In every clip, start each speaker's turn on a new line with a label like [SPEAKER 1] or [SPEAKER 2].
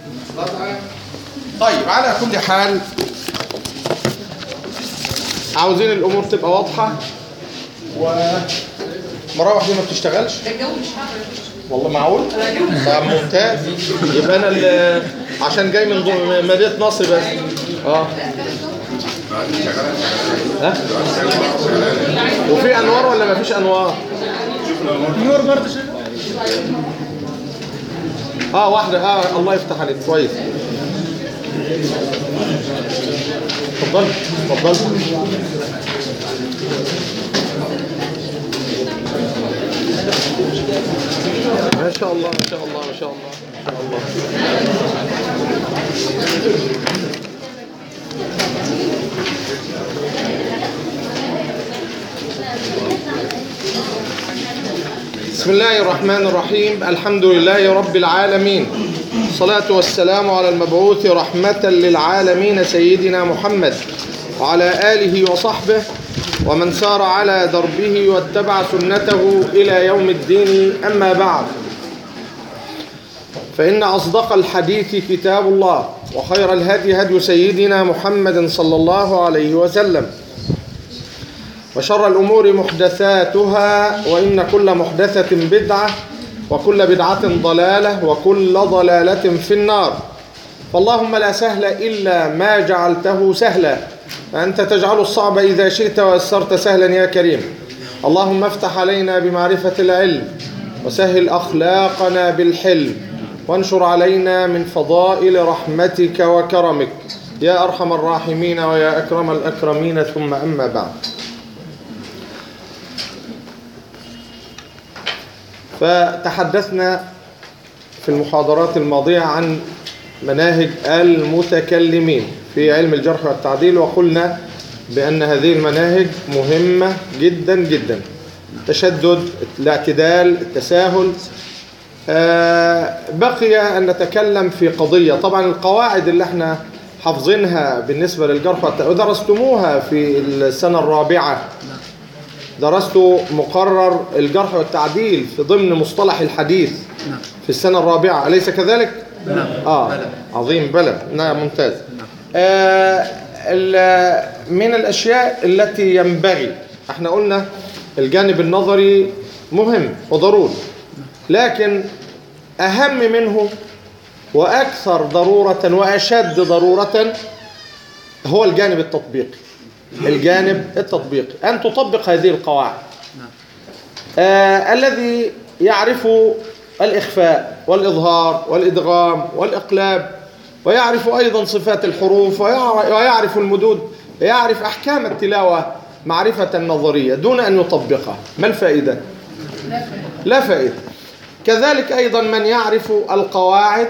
[SPEAKER 1] طيب على كل حال عاوزين الامور تبقى واضحه ومراوح دي ما بتشتغلش
[SPEAKER 2] الجو مش حر
[SPEAKER 1] والله معقول طب ممتاز يبقى انا اللي عشان جاي من ضو- مدينه نصر بس اه ها وفي انوار ولا ما فيش انوار
[SPEAKER 3] نور برضه شغال
[SPEAKER 1] اه واحده اه الله يفتح عليك كويس اتفضل اتفضل ما شاء الله ما شاء الله ما شاء الله ما شاء الله بسم الله الرحمن الرحيم الحمد لله رب العالمين الصلاة والسلام على المبعوث رحمة للعالمين سيدنا محمد وعلى آله وصحبه ومن سار على دربه واتبع سنته إلى يوم الدين أما بعد فإن أصدق الحديث كتاب الله وخير الهدي هدي سيدنا محمد صلى الله عليه وسلم وشر الأمور محدثاتها وإن كل محدثة بدعة وكل بدعة ضلالة وكل ضلالة في النار فاللهم لا سهل إلا ما جعلته سهلا فأنت تجعل الصعب إذا شئت ويسرت سهلا يا كريم اللهم افتح علينا بمعرفة العلم وسهل أخلاقنا بالحلم وانشر علينا من فضائل رحمتك وكرمك يا أرحم الراحمين ويا أكرم الأكرمين ثم أما بعد فتحدثنا في المحاضرات الماضية عن مناهج المتكلمين في علم الجرح والتعديل وقلنا بأن هذه المناهج مهمة جدا جدا التشدد الاعتدال التساهل آه، بقي أن نتكلم في قضية طبعا القواعد اللي احنا حافظينها بالنسبة للجرح والتعديل ودرستموها في السنة الرابعة درست مقرر الجرح والتعديل في ضمن مصطلح الحديث في السنة الرابعة أليس كذلك؟
[SPEAKER 3] نعم
[SPEAKER 1] آه عظيم بلى نعم ممتاز آه ال- من الأشياء التي ينبغي احنا قلنا الجانب النظري مهم وضروري لكن أهم منه وأكثر ضرورة وأشد ضرورة هو الجانب التطبيقي الجانب التطبيقي أن تطبق هذه القواعد آه الذي يعرف الإخفاء والإظهار والإدغام والإقلاب ويعرف أيضا صفات الحروف ويع- ويعرف المدود ويعرف أحكام التلاوة معرفة نظرية دون أن يطبقها ما الفائدة؟ لا فائدة كذلك أيضا من يعرف القواعد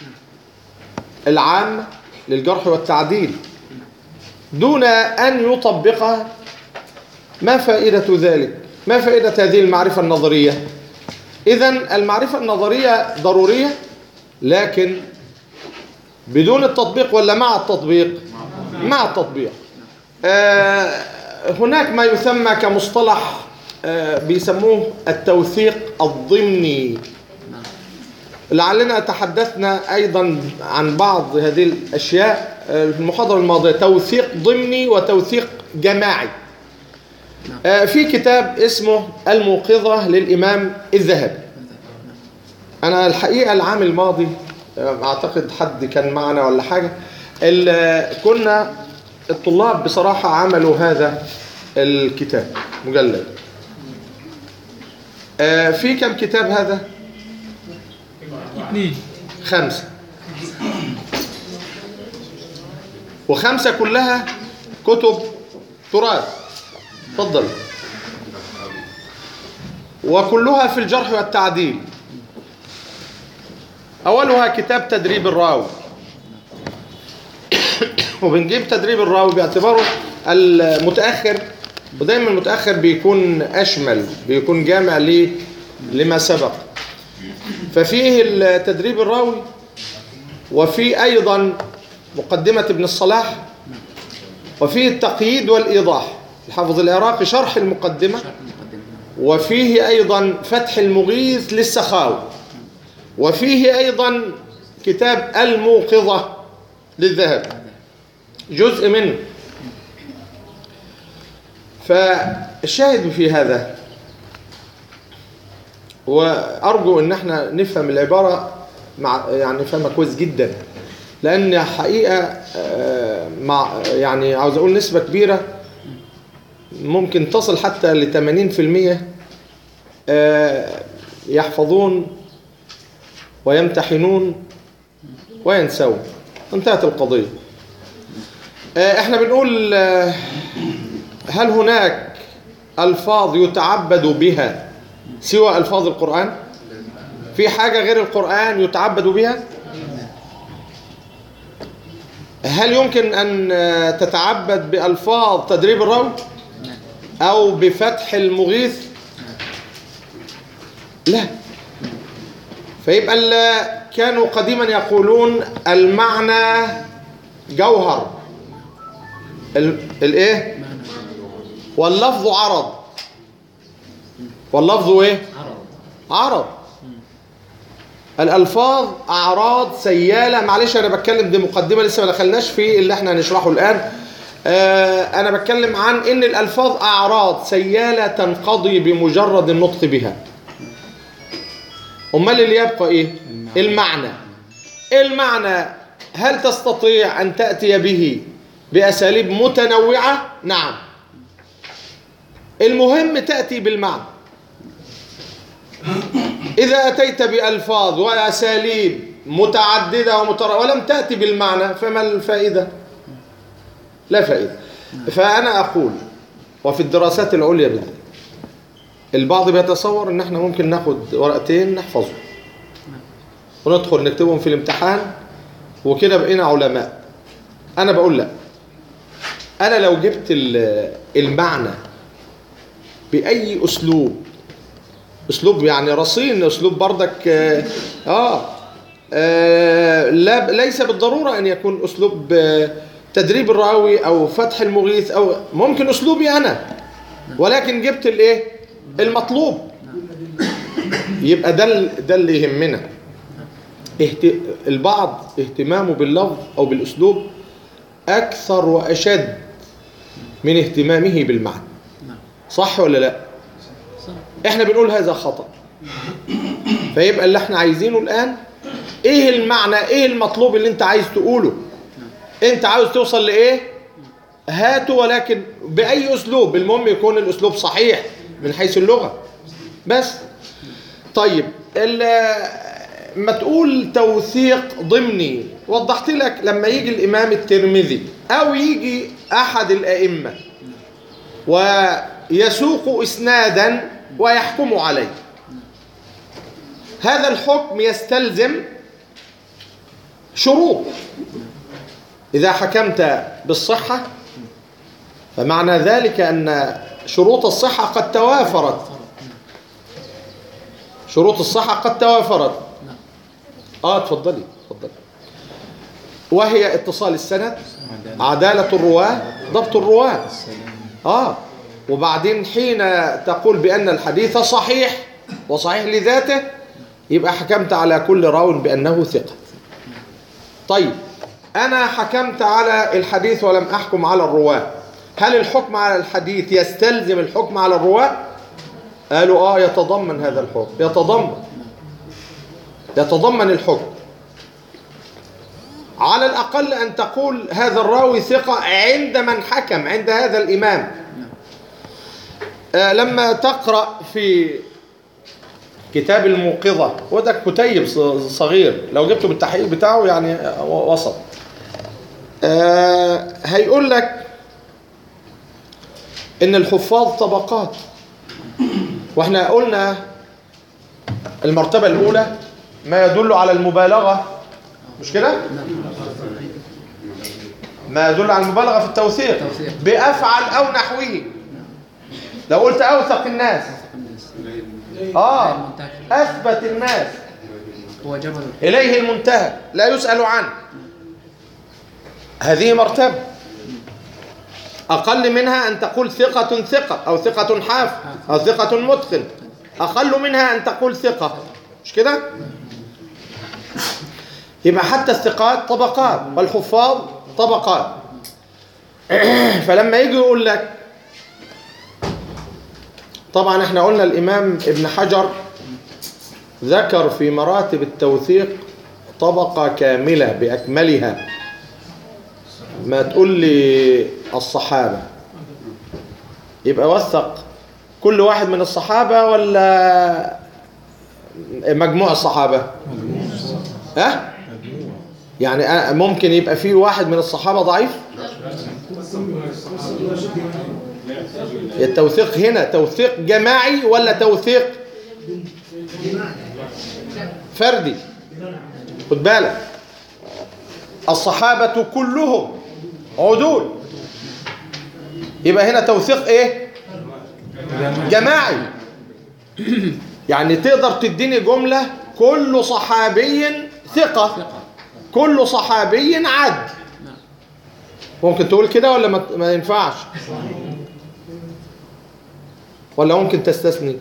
[SPEAKER 1] العامة للجرح والتعديل دون أن يطبقها ما فائدة ذلك؟ ما فائدة هذه المعرفة النظرية؟ إذا المعرفة النظرية ضرورية لكن بدون التطبيق ولا مع التطبيق؟ مع التطبيق آه هناك ما يسمى كمصطلح آه بيسموه التوثيق الضمني لعلنا تحدثنا أيضا عن بعض هذه الأشياء آه، في المحاضرة الماضية توثيق ضمني وتوثيق جماعي آه، في كتاب اسمه الموقظة للإمام الذهبي أنا الحقيقة العام الماضي آه، أعتقد حد كان معنا ولا حاجة ال- كنا الطلاب بصراحة عملوا هذا الكتاب مجلد آه، في كم كتاب هذا؟
[SPEAKER 3] اثنين
[SPEAKER 1] خمسة وخمسة كلها كتب تراث تفضل وكلها في الجرح والتعديل أولها كتاب تدريب الراوي وبنجيب تدريب الراوي باعتباره المتأخر ودايما المتأخر بيكون أشمل بيكون جامع ليه لما سبق ففيه التدريب الراوي وفي أيضا مقدمة ابن الصلاح وفيه التقييد والإيضاح الحافظ العراقي شرح المقدمة وفيه أيضا فتح المغيث للسخاوي وفيه أيضا كتاب الموقظة للذهب جزء منه فالشاهد في هذا وأرجو أن احنا نفهم العبارة مع يعني نفهمها كويس جدا لأن حقيقة آه، مع يعني عاوز أقول نسبة كبيرة ممكن تصل حتى ل 80% آه، يحفظون ويمتحنون وينسون انتهت القضية آه، احنا بنقول آه، هل هناك ألفاظ يتعبد بها سوى ألفاظ القرآن في حاجة غير القرآن يتعبد بها هل يمكن أن آه، تتعبد بألفاظ تدريب الروم أو بفتح المغيث لا فيبقى ال- كانوا قديما يقولون المعنى جوهر ال- الايه واللفظ عرض واللفظ ايه
[SPEAKER 3] عرض
[SPEAKER 1] عرض الالفاظ اعراض سياله معلش انا بتكلم دي مقدمه لسه ما دخلناش في اللي احنا هنشرحه الان آه انا بتكلم عن ان الالفاظ اعراض سياله تنقضي بمجرد النطق بها امال اللي يبقى ايه المعنى المعنى هل تستطيع ان تاتي به باساليب متنوعه نعم المهم تاتي بالمعنى إذا أتيت بألفاظ وأساليب متعددة ومتر... ولم تأتي بالمعنى فما الفائدة؟ لا فائدة فأنا أقول وفي الدراسات العليا بالذات البعض بيتصور ان احنا ممكن ناخد ورقتين نحفظهم وندخل نكتبهم في الامتحان وكده بقينا علماء انا بقول لا انا لو جبت ال- المعنى باي اسلوب اسلوب يعني رصين اسلوب بردك اه, آه, آه لا ليس بالضروره ان يكون اسلوب آه تدريب الراوي او فتح المغيث او ممكن اسلوبي انا ولكن جبت الايه المطلوب يبقى ده ال- ده اللي يهمنا اهت... البعض اهتمامه باللفظ او بالاسلوب اكثر واشد من اهتمامه بالمعنى صح ولا لا احنا بنقول هذا خطأ فيبقى اللي احنا عايزينه الآن ايه المعنى ايه المطلوب اللي انت عايز تقوله انت عاوز توصل لايه هاته ولكن بأي أسلوب المهم يكون الأسلوب صحيح من حيث اللغة بس طيب ال- ما تقول توثيق ضمني وضحت لك لما يجي الإمام الترمذي أو يجي أحد الأئمة ويسوق إسنادا ويحكم عليه هذا الحكم يستلزم شروط إذا حكمت بالصحة فمعنى ذلك أن شروط الصحة قد توافرت شروط الصحة قد توافرت آه تفضلي تفضلي وهي اتصال السند عدالة الرواة ضبط الرواة آه وبعدين حين تقول بأن الحديث صحيح وصحيح لذاته يبقى حكمت على كل راو بأنه ثقة طيب أنا حكمت على الحديث ولم أحكم على الرواة هل الحكم على الحديث يستلزم الحكم على الرواة قالوا آه يتضمن هذا الحكم يتضمن يتضمن الحكم على الأقل أن تقول هذا الراوي ثقة عند من حكم عند هذا الإمام آه لما تقرأ في كتاب الموقظة وده كتيب ص- صغير لو جبته بالتحقيق بتاعه يعني آه، وسط آه هيقول لك ان الحفاظ طبقات واحنا قلنا المرتبة الاولى ما يدل على المبالغة مش كده ما يدل على المبالغة في التوثيق
[SPEAKER 3] التوثيق.
[SPEAKER 1] بأفعل أو نحوه لو قلت أوثق الناس آه
[SPEAKER 3] المنتهى.
[SPEAKER 1] أثبت الناس
[SPEAKER 3] هو جبل
[SPEAKER 1] إليه المنتهى لا يسأل عنه هذه مرتبة أقل منها أن تقول ثقة ثقة أو ثقة حاف أو ثقة متقن أقل منها أن تقول ثقة مش كده؟ يبقى حتى الثقات طبقات والحفاظ طبقات فلما يجي يقول لك طبعا احنا قلنا الامام ابن حجر ذكر في مراتب التوثيق طبقة كاملة بأكملها ما تقول لي الصحابة يبقى وثق كل واحد من الصحابة ولا مجموع الصحابة ها يعني ممكن يبقى في واحد من الصحابة ضعيف التوثيق هنا توثيق جماعي ولا توثيق فردي خد بالك الصحابة كلهم عدول يبقى هنا توثيق ايه جماعي يعني تقدر تديني جملة كل صحابي ثقة كل صحابي عدل ممكن تقول كده ولا ما- ما ينفعش ولا ممكن تستثني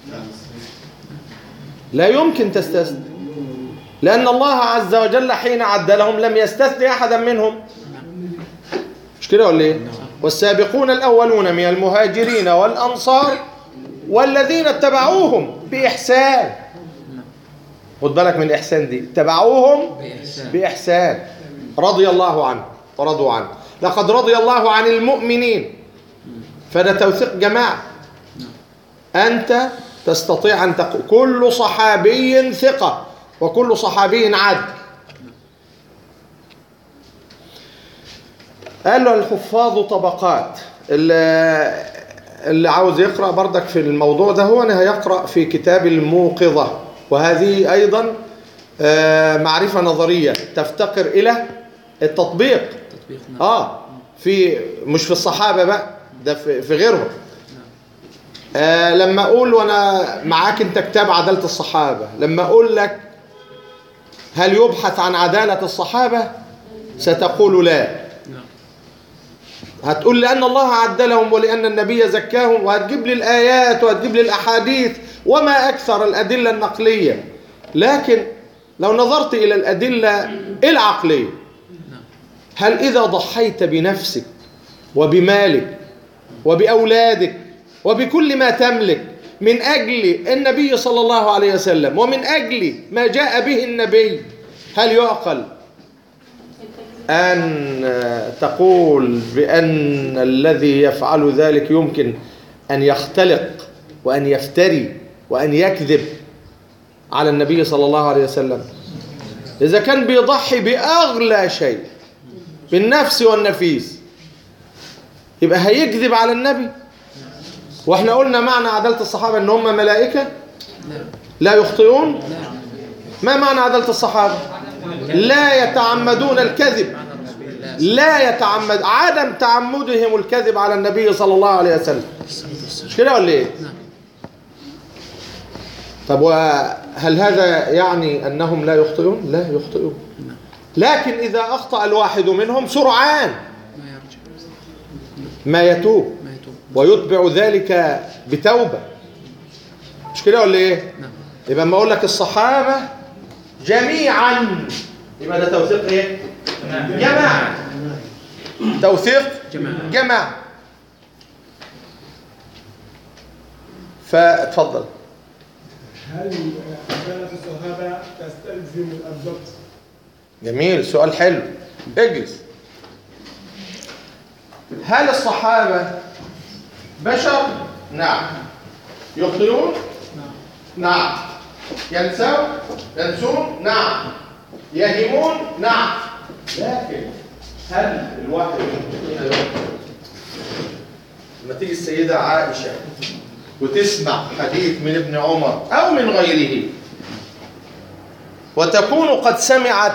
[SPEAKER 1] لا يمكن تستثني لأن الله عز وجل حين عدلهم لم يستثني أحدا منهم مش كده ولا ايه والسابقون الأولون من المهاجرين والأنصار والذين اتبعوهم بإحسان خد بالك من الإحسان دي اتبعوهم
[SPEAKER 3] بإحسان
[SPEAKER 1] بإحسان رضي الله عنه ورضوا عنه لقد رضي الله عن المؤمنين فده توثيق جماعة أنت تستطيع أن تقول كل صحابي ثقة وكل صحابي عدل قال له الحفاظ طبقات اللي, اللي عاوز يقرأ بردك في الموضوع ده هو أنا هيقرأ في كتاب الموقظة وهذه أيضا آه، معرفة نظرية تفتقر إلى التطبيق
[SPEAKER 3] تطبيق نعم
[SPEAKER 1] اه في مش في الصحابه بقى ده في, في غيرهم آه لما اقول وانا معاك انت كتاب عداله الصحابه لما اقول لك هل يبحث عن عداله الصحابه ستقول لا
[SPEAKER 3] نعم
[SPEAKER 1] هتقول لان الله عدلهم ولان النبي زكاهم وهتجيب لي الايات وهتجيب لي الاحاديث وما اكثر الادله النقليه لكن لو نظرت الى الادله العقليه
[SPEAKER 3] نعم
[SPEAKER 1] هل إذا ضحيت بنفسك وبمالك وبأولادك وبكل ما تملك من أجل النبي صلى الله عليه وسلم ومن أجل ما جاء به النبي هل يعقل أن تقول بأن الذي يفعل ذلك يمكن أن يختلق وأن يفتري وأن يكذب على النبي صلى الله عليه وسلم إذا كان بيضحي بأغلى شيء بالنفس والنفيس يبقى هيكذب على النبي واحنا قلنا معنى عدالة الصحابة ان هم ملائكة
[SPEAKER 3] لا
[SPEAKER 1] لا يخطئون
[SPEAKER 3] لا
[SPEAKER 1] ما معنى عدالة الصحابة لا يتعمدون الكذب
[SPEAKER 3] معنى رسول الله
[SPEAKER 1] لا يتعمد عدم تعمدهم الكذب على النبي صلى الله عليه وسلم مش كده ولا ايه
[SPEAKER 3] نعم
[SPEAKER 1] طب وهل هذا يعني انهم لا يخطئون لا يخطئون
[SPEAKER 3] نعم
[SPEAKER 1] لكن اذا اخطأ الواحد منهم سرعان
[SPEAKER 3] ما يرجع
[SPEAKER 1] ما يتوب
[SPEAKER 3] ما يتوب
[SPEAKER 1] ويتبع ذلك بتوبة مش كده ولا ايه
[SPEAKER 3] نعم
[SPEAKER 1] يبقى اما اقول لك الصحابة جميعا يبقى ده توثيق ايه جماعة توثيق
[SPEAKER 3] جماعة.
[SPEAKER 1] جماعة فاتفضل
[SPEAKER 2] هل عدالة الصحابة تستلزم الضبط؟
[SPEAKER 1] جميل سؤال حلو اجلس هل الصحابة بشر؟ نعم يخطئون؟ نعم ينسون؟ ينسون؟ نعم يهمون؟ نعم لكن هل الواحد منهم يخطئ؟ لما تيجي السيدة عائشة وتسمع حديث من ابن عمر أو من غيره وتكون قد سمعت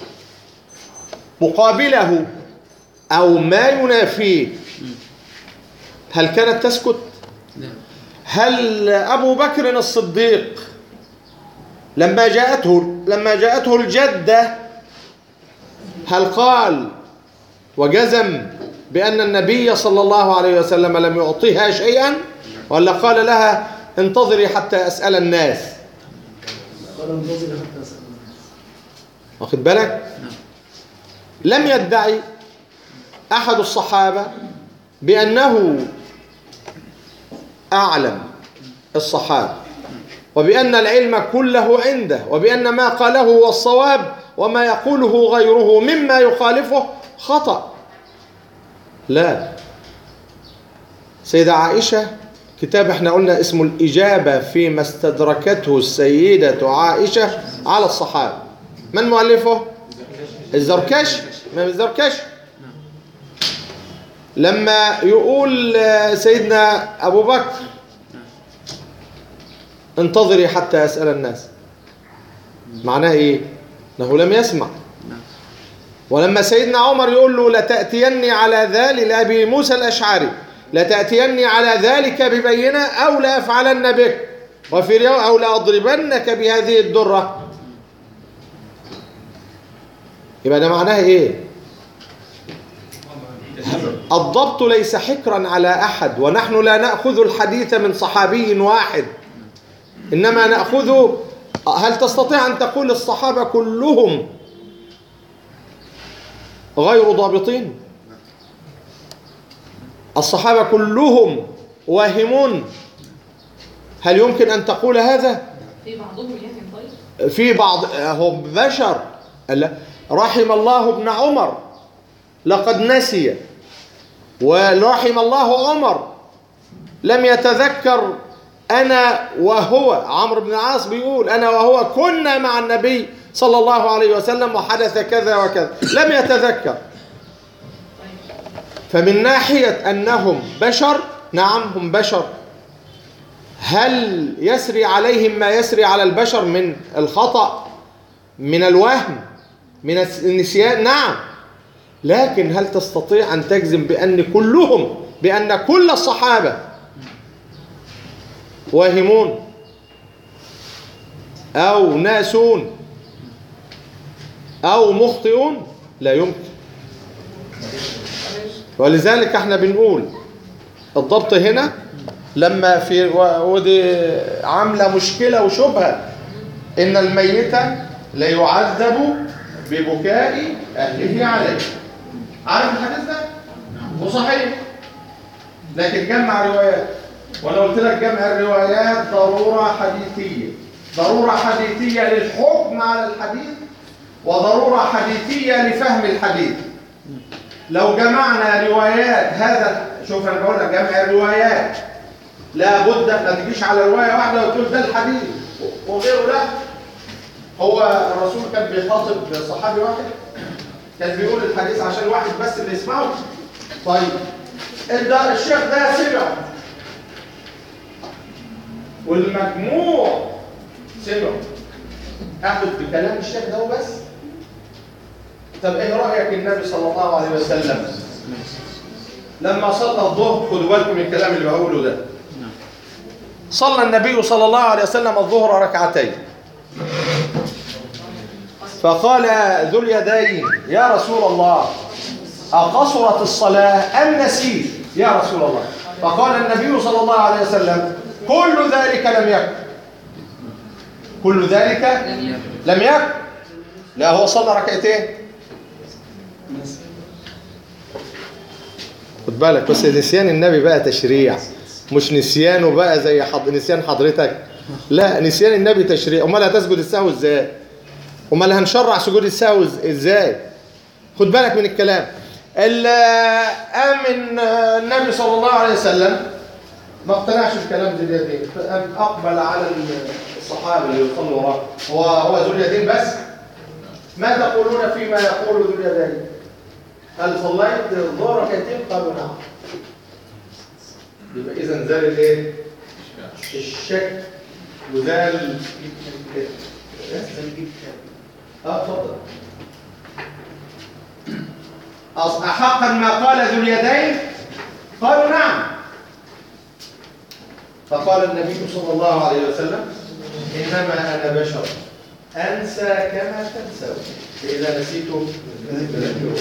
[SPEAKER 1] مقابله أو ما ينافيه هل كانت تسكت؟
[SPEAKER 3] لا
[SPEAKER 1] هل أبو بكر الصديق لما جاءته لما جاءته الجدة هل قال وجزم بأن النبي صلى الله عليه وسلم لم يعطيها شيئا ولا قال لها انتظري حتى أسأل الناس
[SPEAKER 2] قال انتظر حتى أسأل
[SPEAKER 1] واخد بالك
[SPEAKER 3] نعم
[SPEAKER 1] لم يدعي أحد الصحابة بأنه أعلم الصحابة وبأن العلم كله عنده وبأن ما قاله هو الصواب وما يقوله غيره مما يخالفه خطأ لا سيدة عائشة كتاب احنا قلنا اسمه الإجابة فيما استدركته السيدة عائشة على الصحابة من مؤلفه؟ الزركشي ما الزركشي لما يقول آه، سيدنا أبو بكر انتظري حتى يسأل الناس معناه إيه؟ أنه لم يسمع
[SPEAKER 3] نعم
[SPEAKER 1] ولما سيدنا عمر يقول له لتأتيني على ذلك لأبي موسى الأشعري لتأتيني على ذلك ببينة أو لأفعلن بك وفي رواية أو لأضربنك بهذه الدرة يبقى ده معناه إيه الضبط ليس حكرا على أحد ونحن لا نأخذ الحديث من صحابي واحد إنما نأخذ هل تستطيع أن تقول الصحابة كلهم غير ضابطين الصحابة كلهم واهمون هل يمكن أن تقول هذا
[SPEAKER 4] في بعضهم يعني طيب
[SPEAKER 1] في بعض هم بشر لا. رحم الله ابن عمر لقد نسي ورحم الله عمر لم يتذكر أنا وهو عمرو بن العاص بيقول أنا وهو كنا مع النبي صلى الله عليه وسلم وحدث كذا وكذا لم يتذكر فمن ناحية أنهم بشر نعم هم بشر هل يسري عليهم ما يسري على البشر من الخطأ من الوهم من النسيان نعم لكن هل تستطيع أن تجزم بأن كلهم بأن كل الصحابة واهمون أو ناسون أو مخطئون لا يمكن ولذلك احنا بنقول الضبط هنا لما في و- ودي عاملة مشكلة وشبهة إن الميت لا يعذب ببكاء أهله عليه عارف الحديث ده؟ وصحيح لكن جمع روايات وانا قلت لك جمع الروايات ضرورة حديثية ضرورة حديثية للحكم على الحديث وضرورة حديثية لفهم الحديث لو جمعنا روايات هذا شوف انا بقول لك جمع الروايات لا بد ما تجيش على روايه واحده وتقول ده الحديث وغيره لا هو الرسول كان بيخاطب صحابي واحد كان بيقول الحديث عشان واحد بس اللي يسمعه طيب ده الشيخ ده سمع والمجموع سمع اخد بكلام الشيخ ده وبس طب ايه رايك النبي صلى الله عليه وسلم لما صلى الظهر خدوا بالكم من الكلام اللي بقوله ده
[SPEAKER 3] نعم
[SPEAKER 1] صلى النبي صلى الله عليه وسلم الظهر ركعتين فقال ذو اليدين يا رسول الله أقصرت الصلاة أم نسيت يا رسول الله فقال النبي صلى الله عليه وسلم كل ذلك لم يكن كل ذلك لم يكن لا هو صلى ركعتين خد بالك بس نسيان النبي بقى تشريع مش نسيانه بقى زي حض... نسيان حضرتك لا نسيان النبي تشريع امال هتسجد السهو ازاي امال هنشرع سجود السهو إز- ازاي خد بالك من الكلام ال- قام من النبي صلى الله عليه وسلم ما اقتنعش بكلام ذو اليدين فقام اقبل على الصحابه اللي يصلوا وراه هو هو ذو اليدين بس ما تقولون فيما يقول ذو اليدين هل صليت الظهر ركعتين قالوا نعم يبقى اذا زال الايه الشك وزال اه اتفضل أص- أحقا ما قال ذو اليدين قالوا نعم فقال النبي صلى الله عليه وسلم إنما أنا بشر أنسى كما تنسون فإذا نسيت فذكرون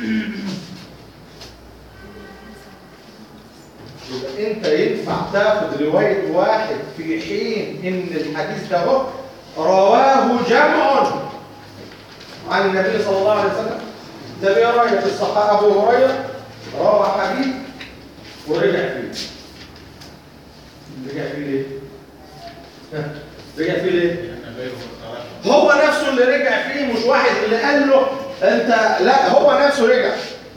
[SPEAKER 1] يبقى انت ينفع تاخد رواية واحد في حين ان الحديث ده هو رواه جمع عن النبي صلى الله عليه وسلم ده ايه رايك الصحابه ابو هريره روى حديث ورجع فيه رجع فيه ليه ها؟ رجع فيه ليه هو نفسه اللي رجع فيه مش واحد اللي قال له انت لا هو نفسه رجع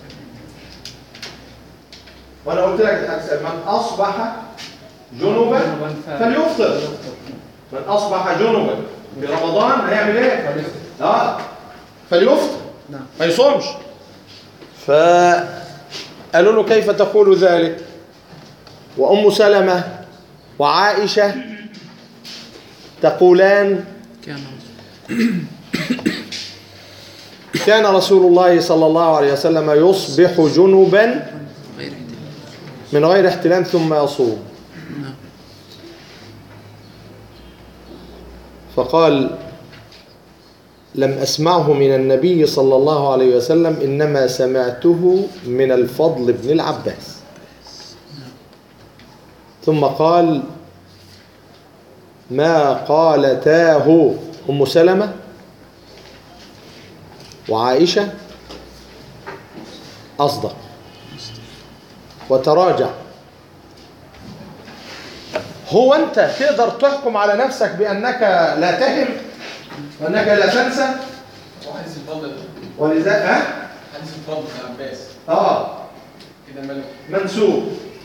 [SPEAKER 1] وانا قلت لك الحديث من اصبح جنبا فليفطر من اصبح جنبا في رمضان هيعمل ايه اه فليفطر ما يصومش فقالوا له كيف تقول ذلك وام سلمة وعائشة تقولان
[SPEAKER 3] كان
[SPEAKER 1] كان رسول الله صلى الله عليه وسلم يصبح جنبا
[SPEAKER 3] غير احتمال
[SPEAKER 1] من غير احتلام ثم يصوم
[SPEAKER 3] نعم
[SPEAKER 1] فقال لم أسمعه من النبي صلى الله عليه وسلم إنما سمعته من الفضل بن العباس ثم قال ما قالتاه أم سلمة وعائشة أصدق وتراجع هو أنت تقدر تحكم على نفسك بأنك لا تهم وأنك لا تنسى
[SPEAKER 5] وحديث الفضل
[SPEAKER 1] ولذلك ها؟
[SPEAKER 5] حديث الفضل بن عباس
[SPEAKER 1] آه
[SPEAKER 5] كده الملك
[SPEAKER 1] منسوب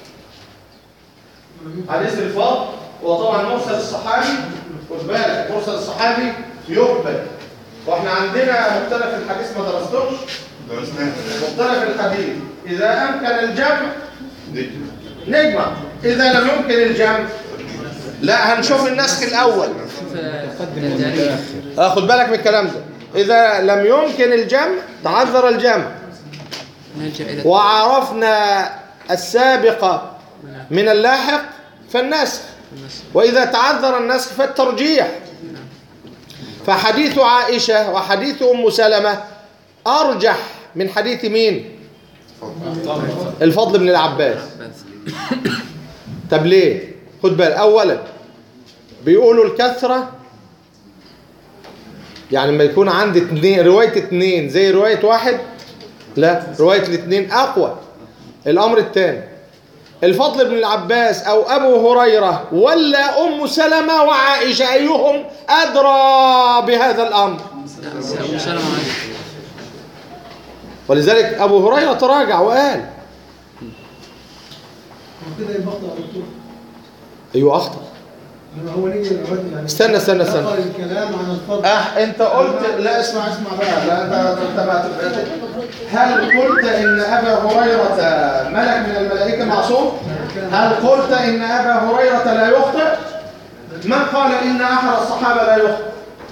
[SPEAKER 1] حديث الفضل وطبعا مرسل الصحابي خد بالك مرسل الصحابي يقبل واحنا عندنا مختلف الحديث ما درستوش مختلف الحديث اذا امكن الجمع نجمع اذا لم يمكن الجمع لا هنشوف النسخ الاول
[SPEAKER 3] الجارية
[SPEAKER 1] آه، خد بالك من الكلام ده اذا لم يمكن الجمع تعذر الجمع
[SPEAKER 3] نلجأ إلى
[SPEAKER 1] وعرفنا السابق من اللاحق فالنسخ
[SPEAKER 3] النسخ
[SPEAKER 1] وإذا تعذر النسخ فالترجيح فحديث عائشة وحديث أم سلمة أرجح من حديث مين؟ الفضل بن العباس
[SPEAKER 3] بس
[SPEAKER 1] طب ليه؟ خد بال أولا بيقولوا الكثرة يعني لما يكون عندي اتنين رواية اتنين زي رواية واحد لا رواية الاثنين أقوى الأمر الثاني الفضل بن العباس أو أبو هريرة ولا أم سلمة وعائشة أيهم أدرى بهذا الأمر
[SPEAKER 3] لا أبو سلمة عادي
[SPEAKER 1] ولذلك أبو هريرة تراجع وقال
[SPEAKER 2] كده يبقى اخطا يا دكتور
[SPEAKER 1] أيوه أخطأ
[SPEAKER 2] لما هو نيجي العود يعني
[SPEAKER 1] استنى- استنى- استنى.
[SPEAKER 2] نقل الكلام عن الفضل
[SPEAKER 1] أه أنت قلت لا اسمع اسمع بقى لا أنت أنت ما تبقى هل قلت إن أبا هريرة ملك من الملائكة معصوم؟ هل قلت إن أبا هريرة لا يخطئ؟ من قال إن أحد الصحابة لا يخطئ؟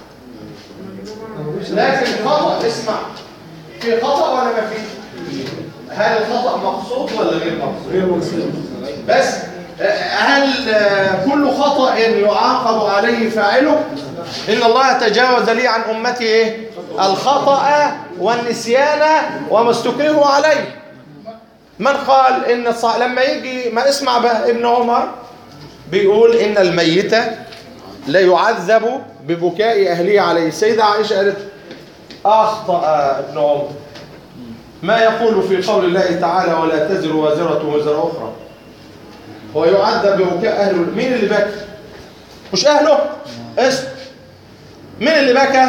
[SPEAKER 1] لكن خطأ اسمع في خطأ ولا ما فيش؟ هل الخطأ مقصود ولا غير مقصود؟
[SPEAKER 2] غير مقصود
[SPEAKER 1] بس هل آه، كل خطأ يعاقب عليه فاعله إن الله تجاوز لي عن أمتي إيه؟ الخطأ والنسيان وما استكرهوا عليه من قال إن الص... لما يجي ما اسمع بقى ابن عمر بيقول إن الميت لا يعذب ببكاء أهله عليه السيدة عائشة قالت أخطأ ابن عمر ما يقول في قول الله تعالى ولا تزر وازرة وزر أخرى هو يعذب ببكاء أهله مين اللي بكى مش أهله اسم مين اللي بكى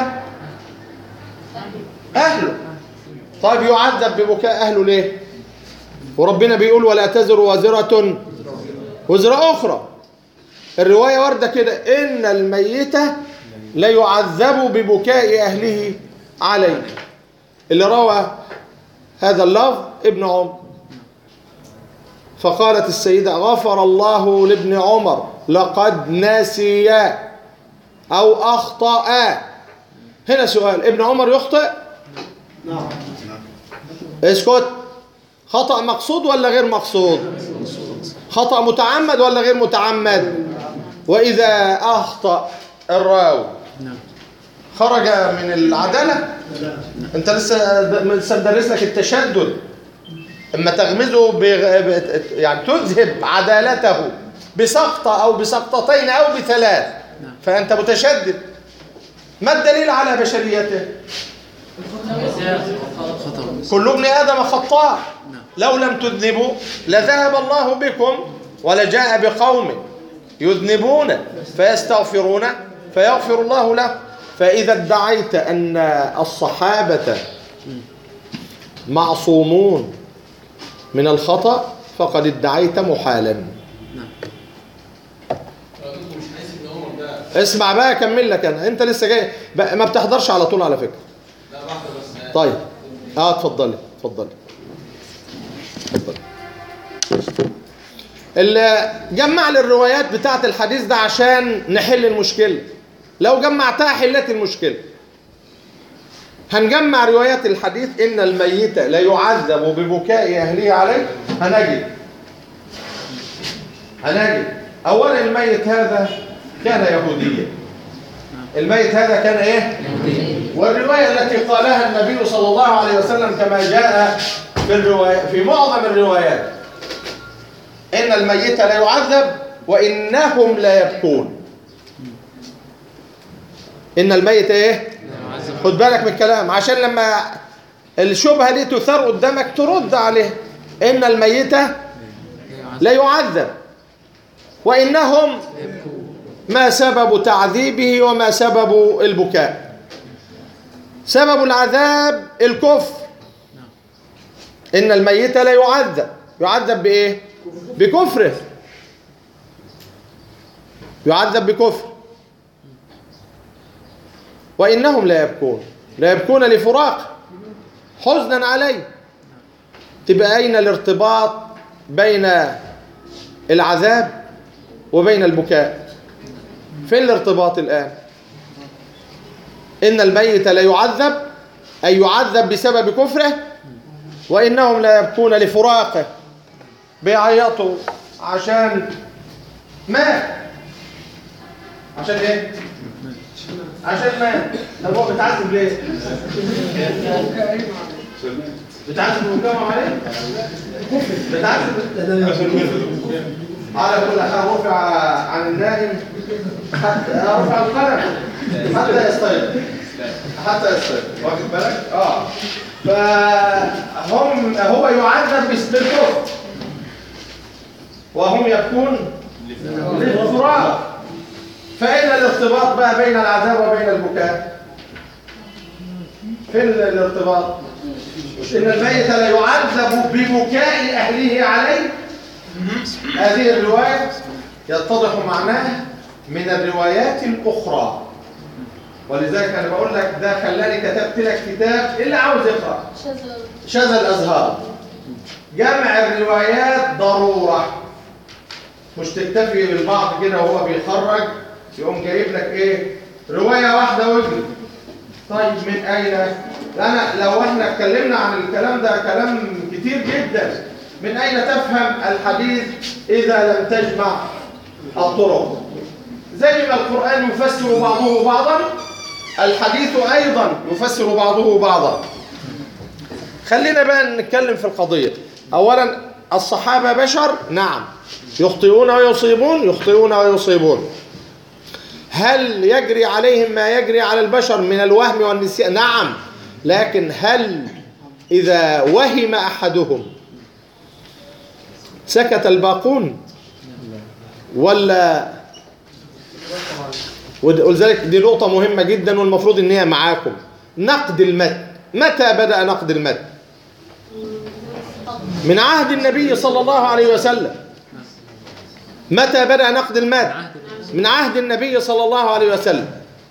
[SPEAKER 1] أهله طيب يعذب ببكاء أهله ليه وربنا بيقول ولا تزر وازرة وزر أخرى الرواية واردة كده إن الميت لا يعذب ببكاء أهله عليه اللي روى هذا اللفظ ابن عمر فقالت السيدة غفر الله لابن عمر لقد نسي أو أخطأ هنا سؤال ابن عمر يخطئ
[SPEAKER 2] نعم
[SPEAKER 1] اسكت خطأ مقصود ولا غير مقصود خطأ متعمد ولا غير متعمد وإذا أخطأ الراوي
[SPEAKER 3] نعم
[SPEAKER 1] خرج من العدالة انت لسه لسه مدرس لك التشدد اما تغمزه بغ... ب- يعني تذهب عدالته بسقطة او بسقطتين او بثلاث
[SPEAKER 3] نعم.
[SPEAKER 1] فانت متشدد ما الدليل على بشريته
[SPEAKER 3] خطأ
[SPEAKER 1] كل ابن آدم خطاء
[SPEAKER 3] نعم.
[SPEAKER 1] لو لم تذنبوا لذهب الله بكم ولجاء بقوم يذنبون فيستغفرون فيغفر الله له فإذا ادعيت أن الصحابة معصومون من الخطأ فقد ادعيت محالا
[SPEAKER 3] نعم
[SPEAKER 5] مش حاسس ان عمر ده
[SPEAKER 1] اسمع بقى اكمل لك انا انت لسه جاي بقى ما بتحضرش على طول على فكرة
[SPEAKER 5] لا واحده بس
[SPEAKER 1] طيب اه اتفضلي اتفضلي اتفضلي اللي جمع لي الروايات بتاعت الحديث ده عشان نحل المشكلة لو جمعتها حلت المشكلة هنجمع روايات الحديث إن الميت لا يعذب ببكاء أهله عليه هنجد هنجد أولا الميت هذا كان يهوديا الميت هذا كان إيه؟ والرواية التي قالها النبي صلى الله عليه وسلم كما جاء في الرواية في معظم الروايات إن الميت لا يعذب وإنهم لا يبكون إن الميت إيه؟ خد بالك من الكلام عشان لما الشبهة دي تثار قدامك ترد عليه إن الميت لا يعذب وإنهم ما سبب تعذيبه وما سبب البكاء سبب العذاب الكفر إن الميت لا يعذب يعذب بإيه؟ بكفره يعذب بكفر وإنهم لا يبكون لا يبكون لفراق حزنا عليه تبقى أين الارتباط بين العذاب وبين البكاء فين الارتباط الآن إن الميت لا يعذب أي يعذب بسبب كفره وإنهم لا يبكون لفراقه بيعيطوا عشان مات عشان ايه؟ عشان مات طب هو بتعذب ليه؟ بتعذب المجتمع عليه؟ بتعذب على كل حال رفع عن النائم حتى رفع القلم حتى يستيقظ حتى يستيقظ واخد بالك؟ اه فهم هو يعذب بالكفر وهم يبكون للفراق فأين الارتباط بقى بين العذاب وبين البكاء فين الارتباط إن الميت لا يعذب ببكاء أهله عليه هذه الرواية يتضح معناها من الروايات الأخرى ولذلك أنا بقول لك ده خلاني كتبت لك كتاب اللي عاوز يقرأ شذا الأزهار جمع الروايات ضرورة مش تكتفي بالبعض كده وهو بيخرج يقوم جايب لك ايه رواية واحدة واجري طيب من اين انا لو احنا اتكلمنا عن الكلام ده كلام كتير جدا من اين تفهم الحديث اذا لم تجمع الطرق زي ما القرآن يفسر بعضه بعضا الحديث ايضا يفسر بعضه بعضا خلينا بقى نتكلم في القضية اولا الصحابة بشر نعم يخطئون ويصيبون يخطئون ويصيبون هل يجري عليهم ما يجري على البشر من الوهم والنسيان نعم لكن هل إذا وهم أحدهم سكت الباقون ولا ولذلك دي نقطة مهمة جدا والمفروض ان هي معاكم نقد المتن متى بدأ نقد المتن من عهد النبي صلى الله عليه وسلم متى بدأ نقد المتن من عهد النبي صلى الله عليه وسلم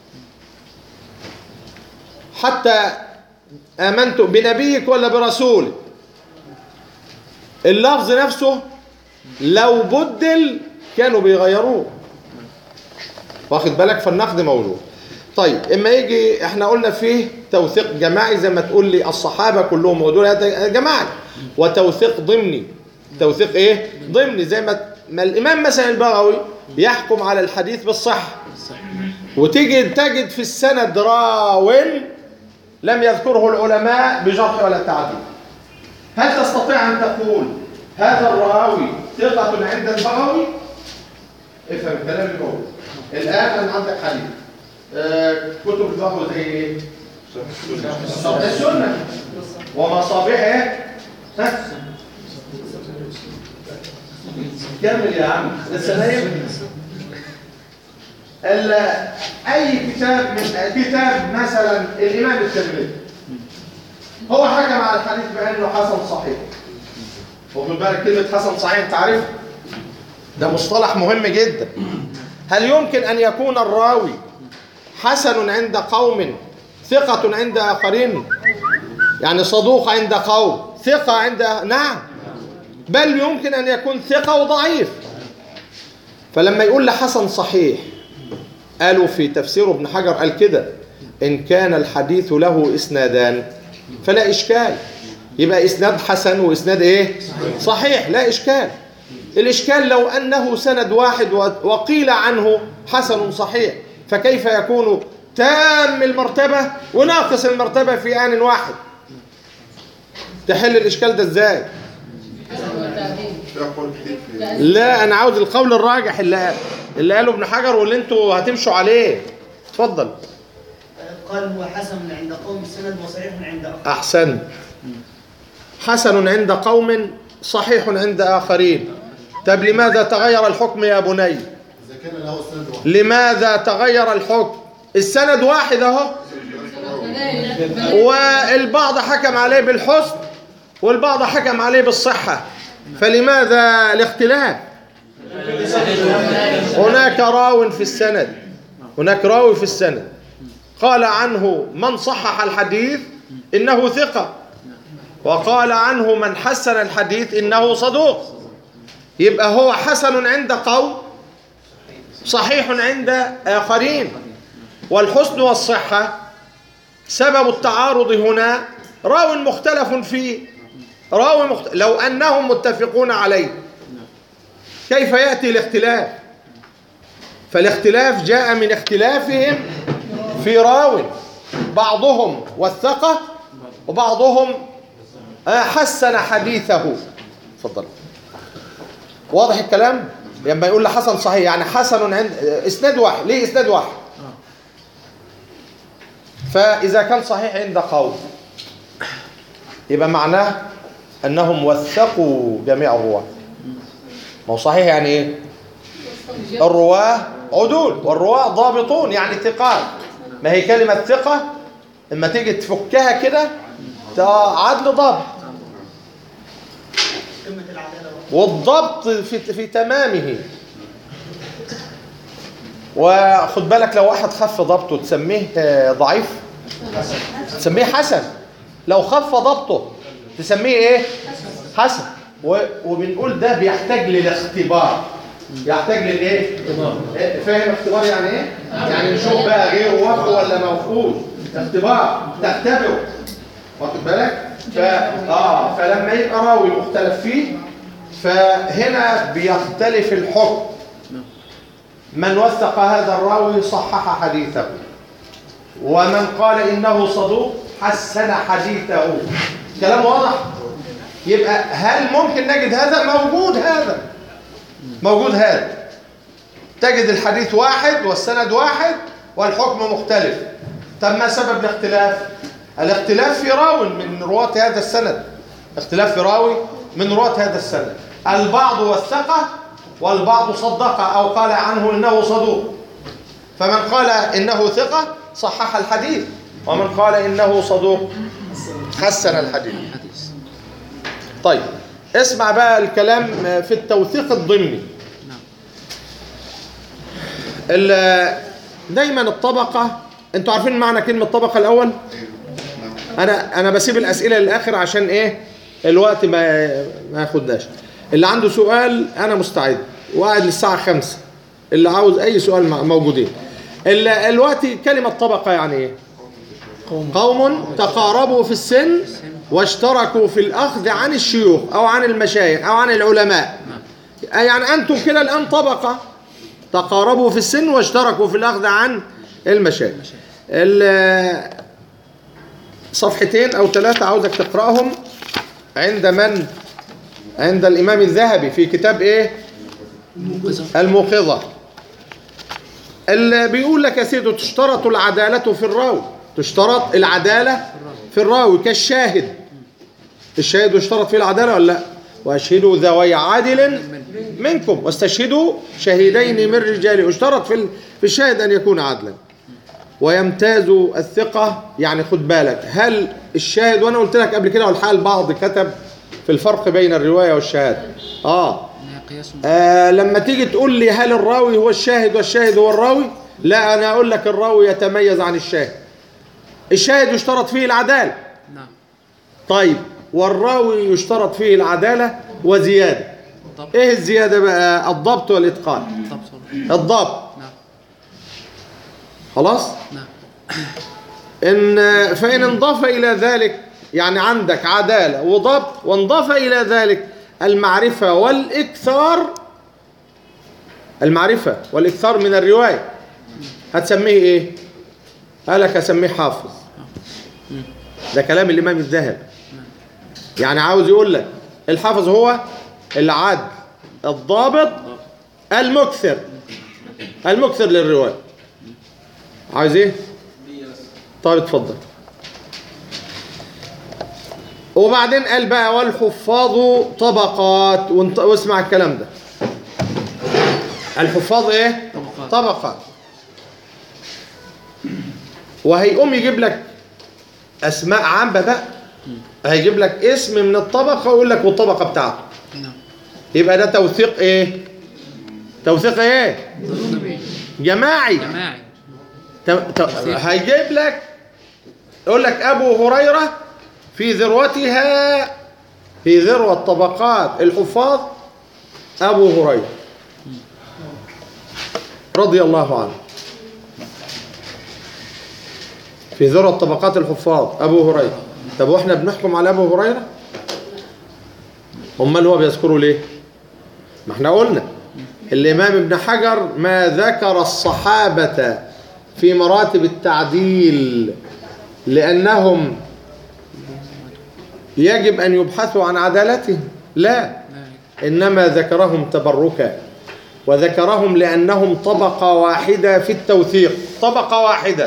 [SPEAKER 1] حتى آمنت بنبيك ولا برسولك اللفظ نفسه لو بدل كانوا بيغيروه واخد بالك فالنقد موجود طيب اما يجي احنا قلنا فيه توثيق جماعي زي ما تقول لي الصحابه كلهم ودول هذا جماعي وتوثيق ضمني توثيق ايه ضمني زي ما ما الامام مثلا البغوي يحكم على الحديث بالصحه وتيجي تجد في السند راو لم يذكره العلماء بجرح ولا تعديل هل تستطيع ان تقول هذا الراوي ثقة عند البغوي افهم الكلام اللي موجود الان انا عندك حديث آه، كتب البغوي زي ايه طب ده السنة ومصابيح ايه؟ ها؟ كمل يا عم لسه نايم ال- اي كتاب من كتاب مثلا الامام الترمذي هو حكم على الحديث بانه حسن صحيح وخد بالك كلمه حسن صحيح انت عارف ده مصطلح مهم جدا هل يمكن ان يكون الراوي حسن عند قوم ثقة عند آخرين يعني صدوق عند قوم ثقة عند نعم بل يمكن أن يكون ثقة وضعيف فلما يقول لحسن صحيح قالوا في تفسير ابن حجر قال كده إن كان الحديث له إسنادان فلا إشكال يبقى إسناد حسن وإسناد إيه صحيح لا إشكال الإشكال لو أنه سند واحد وقيل عنه حسن صحيح فكيف يكون تام المرتبة وناقص المرتبة في آن واحد تحل الإشكال ده إزاي لا أنا عاوز القول الراجح اللي, اللي قاله ابن حجر واللي انتوا هتمشوا عليه اتفضل
[SPEAKER 6] قال هو حسن عند قوم السند وصحيح عند آخر
[SPEAKER 1] أحسن حسن عند قوم صحيح عند آخرين طب لماذا تغير الحكم يا بني
[SPEAKER 2] إذا كان له سند واحد
[SPEAKER 1] لماذا تغير الحكم السند واحد اهو والبعض حكم عليه بالحسن والبعض حكم عليه بالصحة فلماذا الاختلاف هناك راو في السند هناك راوي في السند قال عنه من صحح الحديث إنه ثقة وقال عنه من حسن الحديث إنه صدوق يبقى هو حسن عند قوم صحيح عند آخرين والحسن والصحة سبب التعارض هنا راو مختلف فيه راو مخت... لو أنهم متفقون عليه كيف يأتي الاختلاف فالاختلاف جاء من اختلافهم في راو بعضهم وثقه وبعضهم آه، حسن حديثه تفضل واضح الكلام لما يقول لحسن صحيح يعني حسن عند اسناد واحد ليه اسناد واحد فاذا كان صحيح عند قوم يبقى معناه انهم وثقوا جميع الرواه ما هو صحيح يعني ايه الرواه عدول والرواه ضابطون يعني ثقات ما هي كلمه ثقه لما تيجي تفكها كده ده عدل ضبط
[SPEAKER 6] قمة العدالة
[SPEAKER 1] والضبط في في تمامه وخد بالك لو واحد خف ضبطه تسميه آه، ضعيف تسميه حسن لو خف ضبطه تسميه ايه حسن و- وبنقول ده بيحتاج للاختبار يحتاج للايه إيه، فاهم اختبار يعني ايه يعني نشوف بقى غيره وفق ولا موفوق اختبار تختبره واخد بالك ف... اه فلما يبقى راوي مختلف فيه فهنا بيختلف الحكم من وثق هذا الراوي صحح حديثه ومن قال انه صدوق حسن حديثه كلام واضح يبقى هل ممكن نجد هذا موجود هذا موجود هذا تجد الحديث واحد والسند واحد والحكم مختلف طب ما سبب الاختلاف الاختلاف في راو من رواة هذا السند اختلاف في راوي من رواة هذا السند البعض وثقه والبعض صدقه او قال عنه انه صدوق فمن قال انه ثقه صحح الحديث ومن قال انه صدوق حسن الحديث طيب اسمع بقى الكلام في التوثيق الضمني ال- دايما الطبقة انتوا عارفين معنى كلمة طبقة الأول أنا أنا بسيب الأسئلة للآخر عشان إيه الوقت ما ما ياخدناش اللي عنده سؤال أنا مستعد وقاعد للساعة خمسة اللي عاوز أي سؤال مع- موجودين ال- الوقت كلمة طبقة يعني إيه قوم تقاربوا في السن واشتركوا في الأخذ عن الشيوخ أو عن المشايخ أو عن العلماء يعني أنتم كده الآن طبقة تقاربوا في السن واشتركوا في الأخذ عن المشايخ ال- صفحتين أو ثلاثة عاوزك تقرأهم عند من عند الإمام الذهبي في كتاب إيه الموقظة اللي بيقول لك يا سيدي تشترط العدالة في الراوي تشترط العدالة في الراوي كالشاهد الشاهد يشترط فيه العدالة ولا لا وأشهدوا ذوي عدل منكم واستشهدوا شهيدين من رجال يشترط في ال- في الشاهد أن يكون عدلا ويمتاز الثقة يعني خد بالك هل الشاهد وأنا قلت لك قبل كده والحال البعض كتب في الفرق بين الرواية والشهادة آه
[SPEAKER 3] إنها قياس
[SPEAKER 1] آه لما تيجي تقول لي هل الراوي هو الشاهد والشاهد هو الراوي لا أنا أقول لك الراوي يتميز عن الشاهد الشاهد يشترط فيه العدالة
[SPEAKER 3] نعم
[SPEAKER 1] طيب والراوي يشترط فيه العدالة وزيادة
[SPEAKER 3] الضبط
[SPEAKER 1] ايه الزيادة بقى الضبط والإتقان
[SPEAKER 3] الضبط والله.
[SPEAKER 1] الضبط
[SPEAKER 3] نعم
[SPEAKER 1] خلاص
[SPEAKER 3] نعم
[SPEAKER 1] إن فإن انضاف إلى ذلك يعني عندك عدالة وضبط وانضاف إلى ذلك المعرفة والإكثار المعرفة والإكثار من الرواية هتسميه إيه؟ قالك هسميه حافظ ده كلام الإمام الذهبي يعني عاوز يقول لك الحافظ هو العدل الضابط المكثر المكثر للرواية عاوز ايه؟ طيب اتفضل وبعدين قال بقى والحفاظ طبقات وانت... واسمع الكلام ده الحفاظ ايه
[SPEAKER 3] طبقات.
[SPEAKER 1] طبقات وهيقوم يجيب لك اسماء عامه بقى هيجيب لك اسم من الطبقه ويقول لك والطبقه بتاعته
[SPEAKER 3] نعم
[SPEAKER 1] يبقى ده توثيق ايه توثيق ايه
[SPEAKER 3] طبيعي
[SPEAKER 1] جماعي
[SPEAKER 3] جماعي
[SPEAKER 1] تو- تو- هيجيب لك يقول لك ابو هريره في ذروتها في ذروه طبقات الحفاظ ابو هريره رضي الله عنه في ذروه طبقات الحفاظ ابو هريره طب واحنا بنحكم على ابو هريره امال هو بيذكره ليه ما احنا قلنا الامام ابن حجر ما ذكر الصحابه في مراتب التعديل لانهم يجب ان يبحثوا عن عدالتهم لا
[SPEAKER 3] لا
[SPEAKER 1] انما ذكرهم تبركا وذكرهم لانهم طبقه واحده في التوثيق طبقه واحده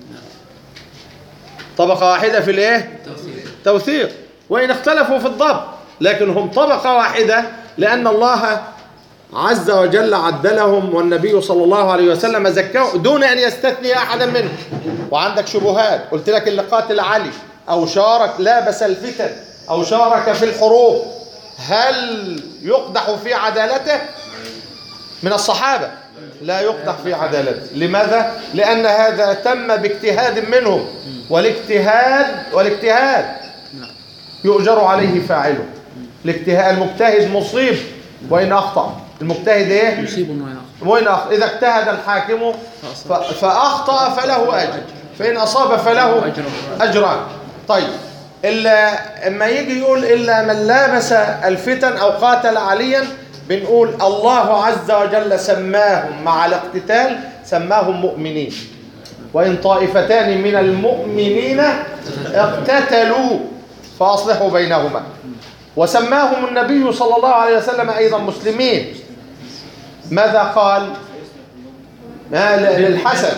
[SPEAKER 1] طبقه واحده في الايه
[SPEAKER 3] توثيق
[SPEAKER 1] توثيق وإن اختلفوا في الضبط لكن هم طبقة واحدة لأن الله عز وجل عدلهم والنبي صلى الله عليه وسلم زكاه دون أن يستثني أحدا منهم وعندك شبهات قلت لك اللي قاتل علي أو شارك لابس الفتن أو شارك في الحروب هل يقدح في عدالته من الصحابة لا يقدح في عدالته لماذا؟ لأن هذا تم باجتهاد منهم والاجتهاد والاجتهاد يؤجر عليه فاعله الاجتهاد المجتهد مصيب وإن أخطأ المجتهد إيه؟
[SPEAKER 3] يصيب وين آخر
[SPEAKER 1] وإن أخطأ إذا اجتهد الحاكم ف- فأخطأ فله أجر فإن أصاب فله
[SPEAKER 3] أجر.
[SPEAKER 1] أجران طيب إلا اما يجي يقول إلا من لابس الفتن أو قاتل عليا بنقول الله عز وجل سماهم مع الاقتتال سماهم مؤمنين وإن طائفتان من المؤمنين اقتتلوا فأصلحوا بينهما وسماهم النبي صلى الله عليه وسلم أيضا مسلمين ماذا قال ما ل- للحسن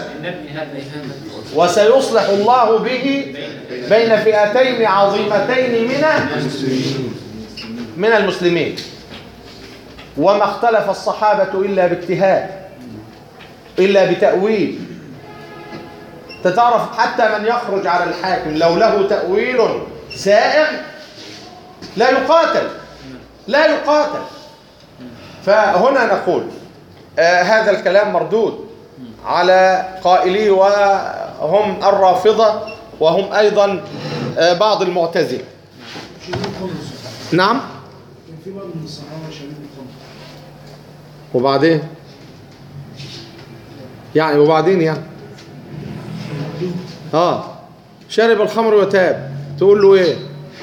[SPEAKER 1] وسيصلح الله به بين فئتين عظيمتين من من المسلمين وما اختلف الصحابة إلا باجتهاد إلا بتأويل تتعرف حتى من يخرج على الحاكم لو له تأويل سائغ لا يقاتل لا يقاتل فهنا نقول آه هذا الكلام مردود على قائليه وهم الرافضة وهم أيضا آه بعض المعتزلة نعم
[SPEAKER 2] كان في بعض من الصحابه شربوا الخمر
[SPEAKER 1] وبعدين يعني وبعدين يعني اه شرب الخمر وتاب تقول له ايه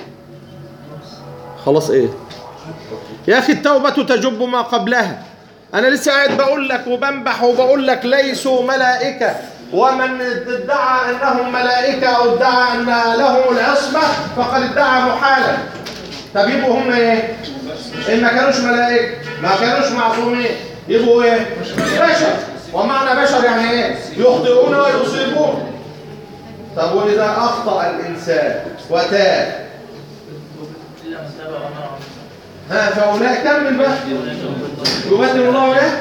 [SPEAKER 1] خلاص ايه يا اخي التوبة تجب ما قبلها انا لسه قاعد بقول لك وبنبح وبقول لك ليسوا ملائكة ومن ادعى انهم ملائكة او ادعى ان لهم العصمة فقد ادعى محالا طب يبقوا هم ايه ان ما كانوش ملائكة ما كانوش معصومين يبقوا ايه بشر ومعنى بشر يعني ايه يخطئون ويصيبون طب وإذا أخطأ الإنسان وتاب
[SPEAKER 3] إلا من تاب وأمر
[SPEAKER 1] ها فأولئك كمل بقى يبدل الله إيه؟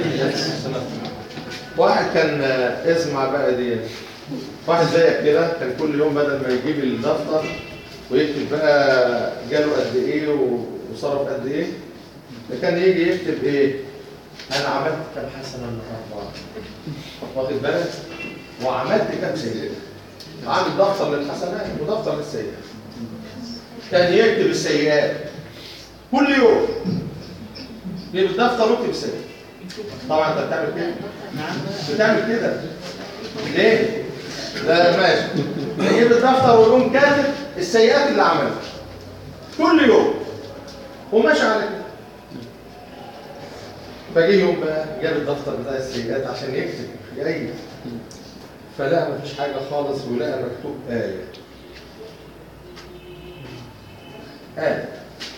[SPEAKER 1] واحد كان آه، اسمع بقى دي واحد زيك كده كان كل يوم بدل ما يجيب الدفتر ويكتب بقى جاله قد ايه و- وصرف قد ايه ده كان يجي يكتب ايه انا عملت كام حسنه النهارده واخد بالك وعملت كام سيئه عامل دفتر للحسنات ودفتر للسيئات كان يكتب السيئات كل يوم يجيب الدفتر ويكتب السيئات طبعا انت بتعمل كده بتعمل كده ليه؟ لا ماشي يجيب الدفتر ويقوم كاتب السيئات اللي عملها كل يوم وماشي على كده فجه يوم بقى جاب الدفتر بتاع السيئات عشان يكتب يأيد فلقى مفيش حاجة خالص ولقى مكتوب آية آية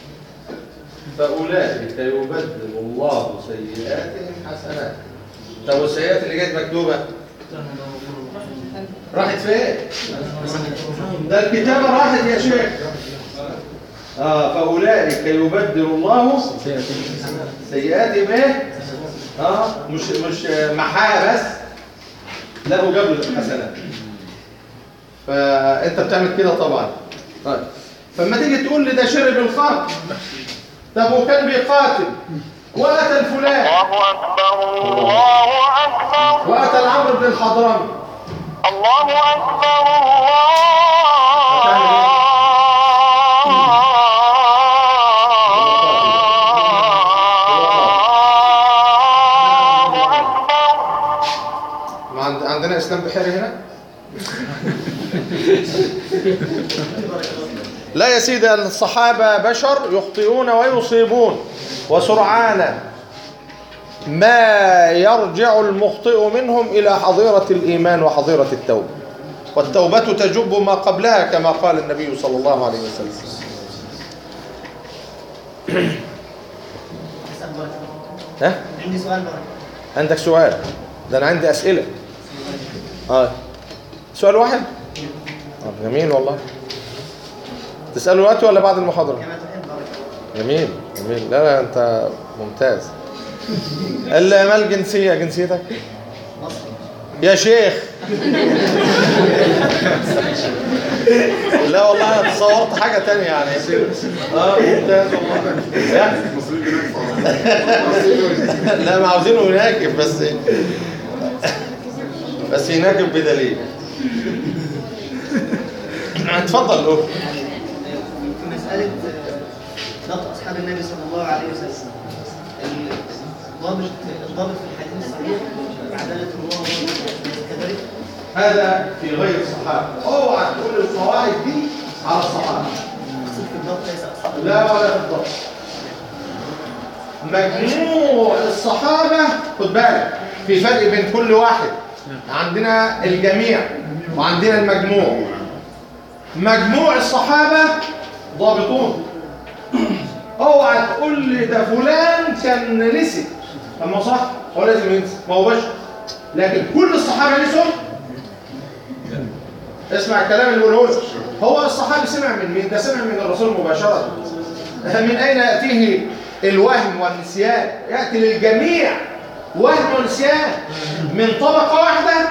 [SPEAKER 1] فأولئك يبدل الله سيئاتهم حسنات طب والسيئات اللي جت مكتوبة راحت فين؟ ده الكتابة راحت يا شيخ آه فأولئك يبدل الله سيئاتهم ايه؟ اه مش مش محاها بس لا وجاب له الحسنات فانت بتعمل كده طبعا طيب فلما تيجي تقول لي ده شرب الخمر طب وكان بيقاتل واتى الفلان
[SPEAKER 7] الله أكبر الله أكبر
[SPEAKER 1] واتى العمرو بن الحضرمي
[SPEAKER 7] الله أكبر الله أكبر
[SPEAKER 1] ما عند- عندنا اسلام بحيري هنا لا يا سيدي الصحابة بشر يخطئون ويصيبون وسرعان ما يرجع المخطئ منهم إلى حظيرة الإيمان وحظيرة التوبة والتوبة تجب ما قبلها كما قال النبي صلى الله عليه وسلم
[SPEAKER 6] اسال بركه
[SPEAKER 1] ها؟
[SPEAKER 6] عندي سؤال بركه
[SPEAKER 1] عندك سؤال ده أنا عندي أسئلة آه. سؤال واحد آه جميل والله تسأله دلوقتي ولا بعد المحاضرة
[SPEAKER 6] كما تحب بركه
[SPEAKER 1] جميل جميل لا لا أنت ممتاز ما الجنسية جنسيتك
[SPEAKER 6] مصر
[SPEAKER 1] يا شيخ لا والله انا تصورت حاجة تانية يعني اه ممتاز والله لا ما عاوزينه يناكب بس بس يناكب بدليل اتفضل قول
[SPEAKER 6] في مساله آه، ضبط اصحاب النبي صلى الله عليه وسلم الضابط الضابط في الحديث الصحيح عداله الله كذلك
[SPEAKER 1] هذا في غير الصحابة اوعى تقول القواعد دي على الصحابة
[SPEAKER 6] اقصد في الضبط ليس اصحاب
[SPEAKER 1] لا ولا بالضبط مجموع الصحابة خد بالك في فرق بين كل واحد عندنا الجميع وعندنا المجموع مجموع الصحابة ضابطون اوعى تقول لي ده فلان كان نسي اما صح هو لازم ينسى ما هو بشر لكن كل الصحابة نسوا اسمع الكلام اللي بقوله لك. هو الصحابي سمع من مين ده سمع من الرسول مباشرة من أين يأتيه الوهم والنسيان يأتي للجميع وهم ونسيان من طبقة واحدة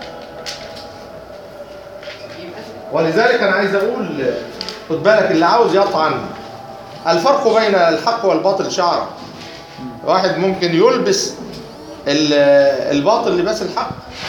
[SPEAKER 1] ولذلك أنا عايز أقول خد بالك اللي عاوز يطعن الفرق بين الحق والباطل شعرة واحد ممكن يلبس ال- الباطل لباس الحق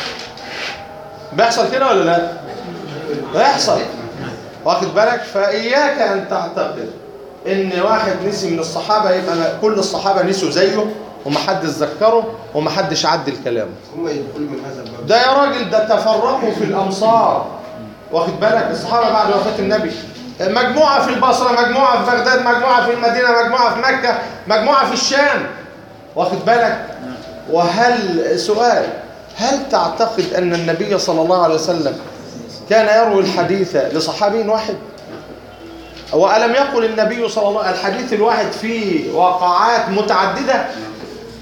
[SPEAKER 1] بيحصل كده ولا لا بيحصل واخد بالك فإياك أن تعتقد إن واحد نسي من الصحابة يبقى كل الصحابة نسوا زيه ومحدش ذكره ومحدش عدل كلامه
[SPEAKER 2] هم يدخلوا من هذا الباب
[SPEAKER 1] ده يا راجل ده تفرقوا في الأمصار واخد بالك الصحابة بعد وفاة النبي مجموعة في البصرة مجموعة في بغداد مجموعة في المدينة مجموعة في مكة مجموعة في الشام واخد بالك وهل سؤال هل تعتقد أن النبي صلى الله عليه وسلم كان يروي الحديث لصحابي واحد وألم يقل النبي صلى الله عليه وسلم الحديث الواحد فيه وقعات متعددة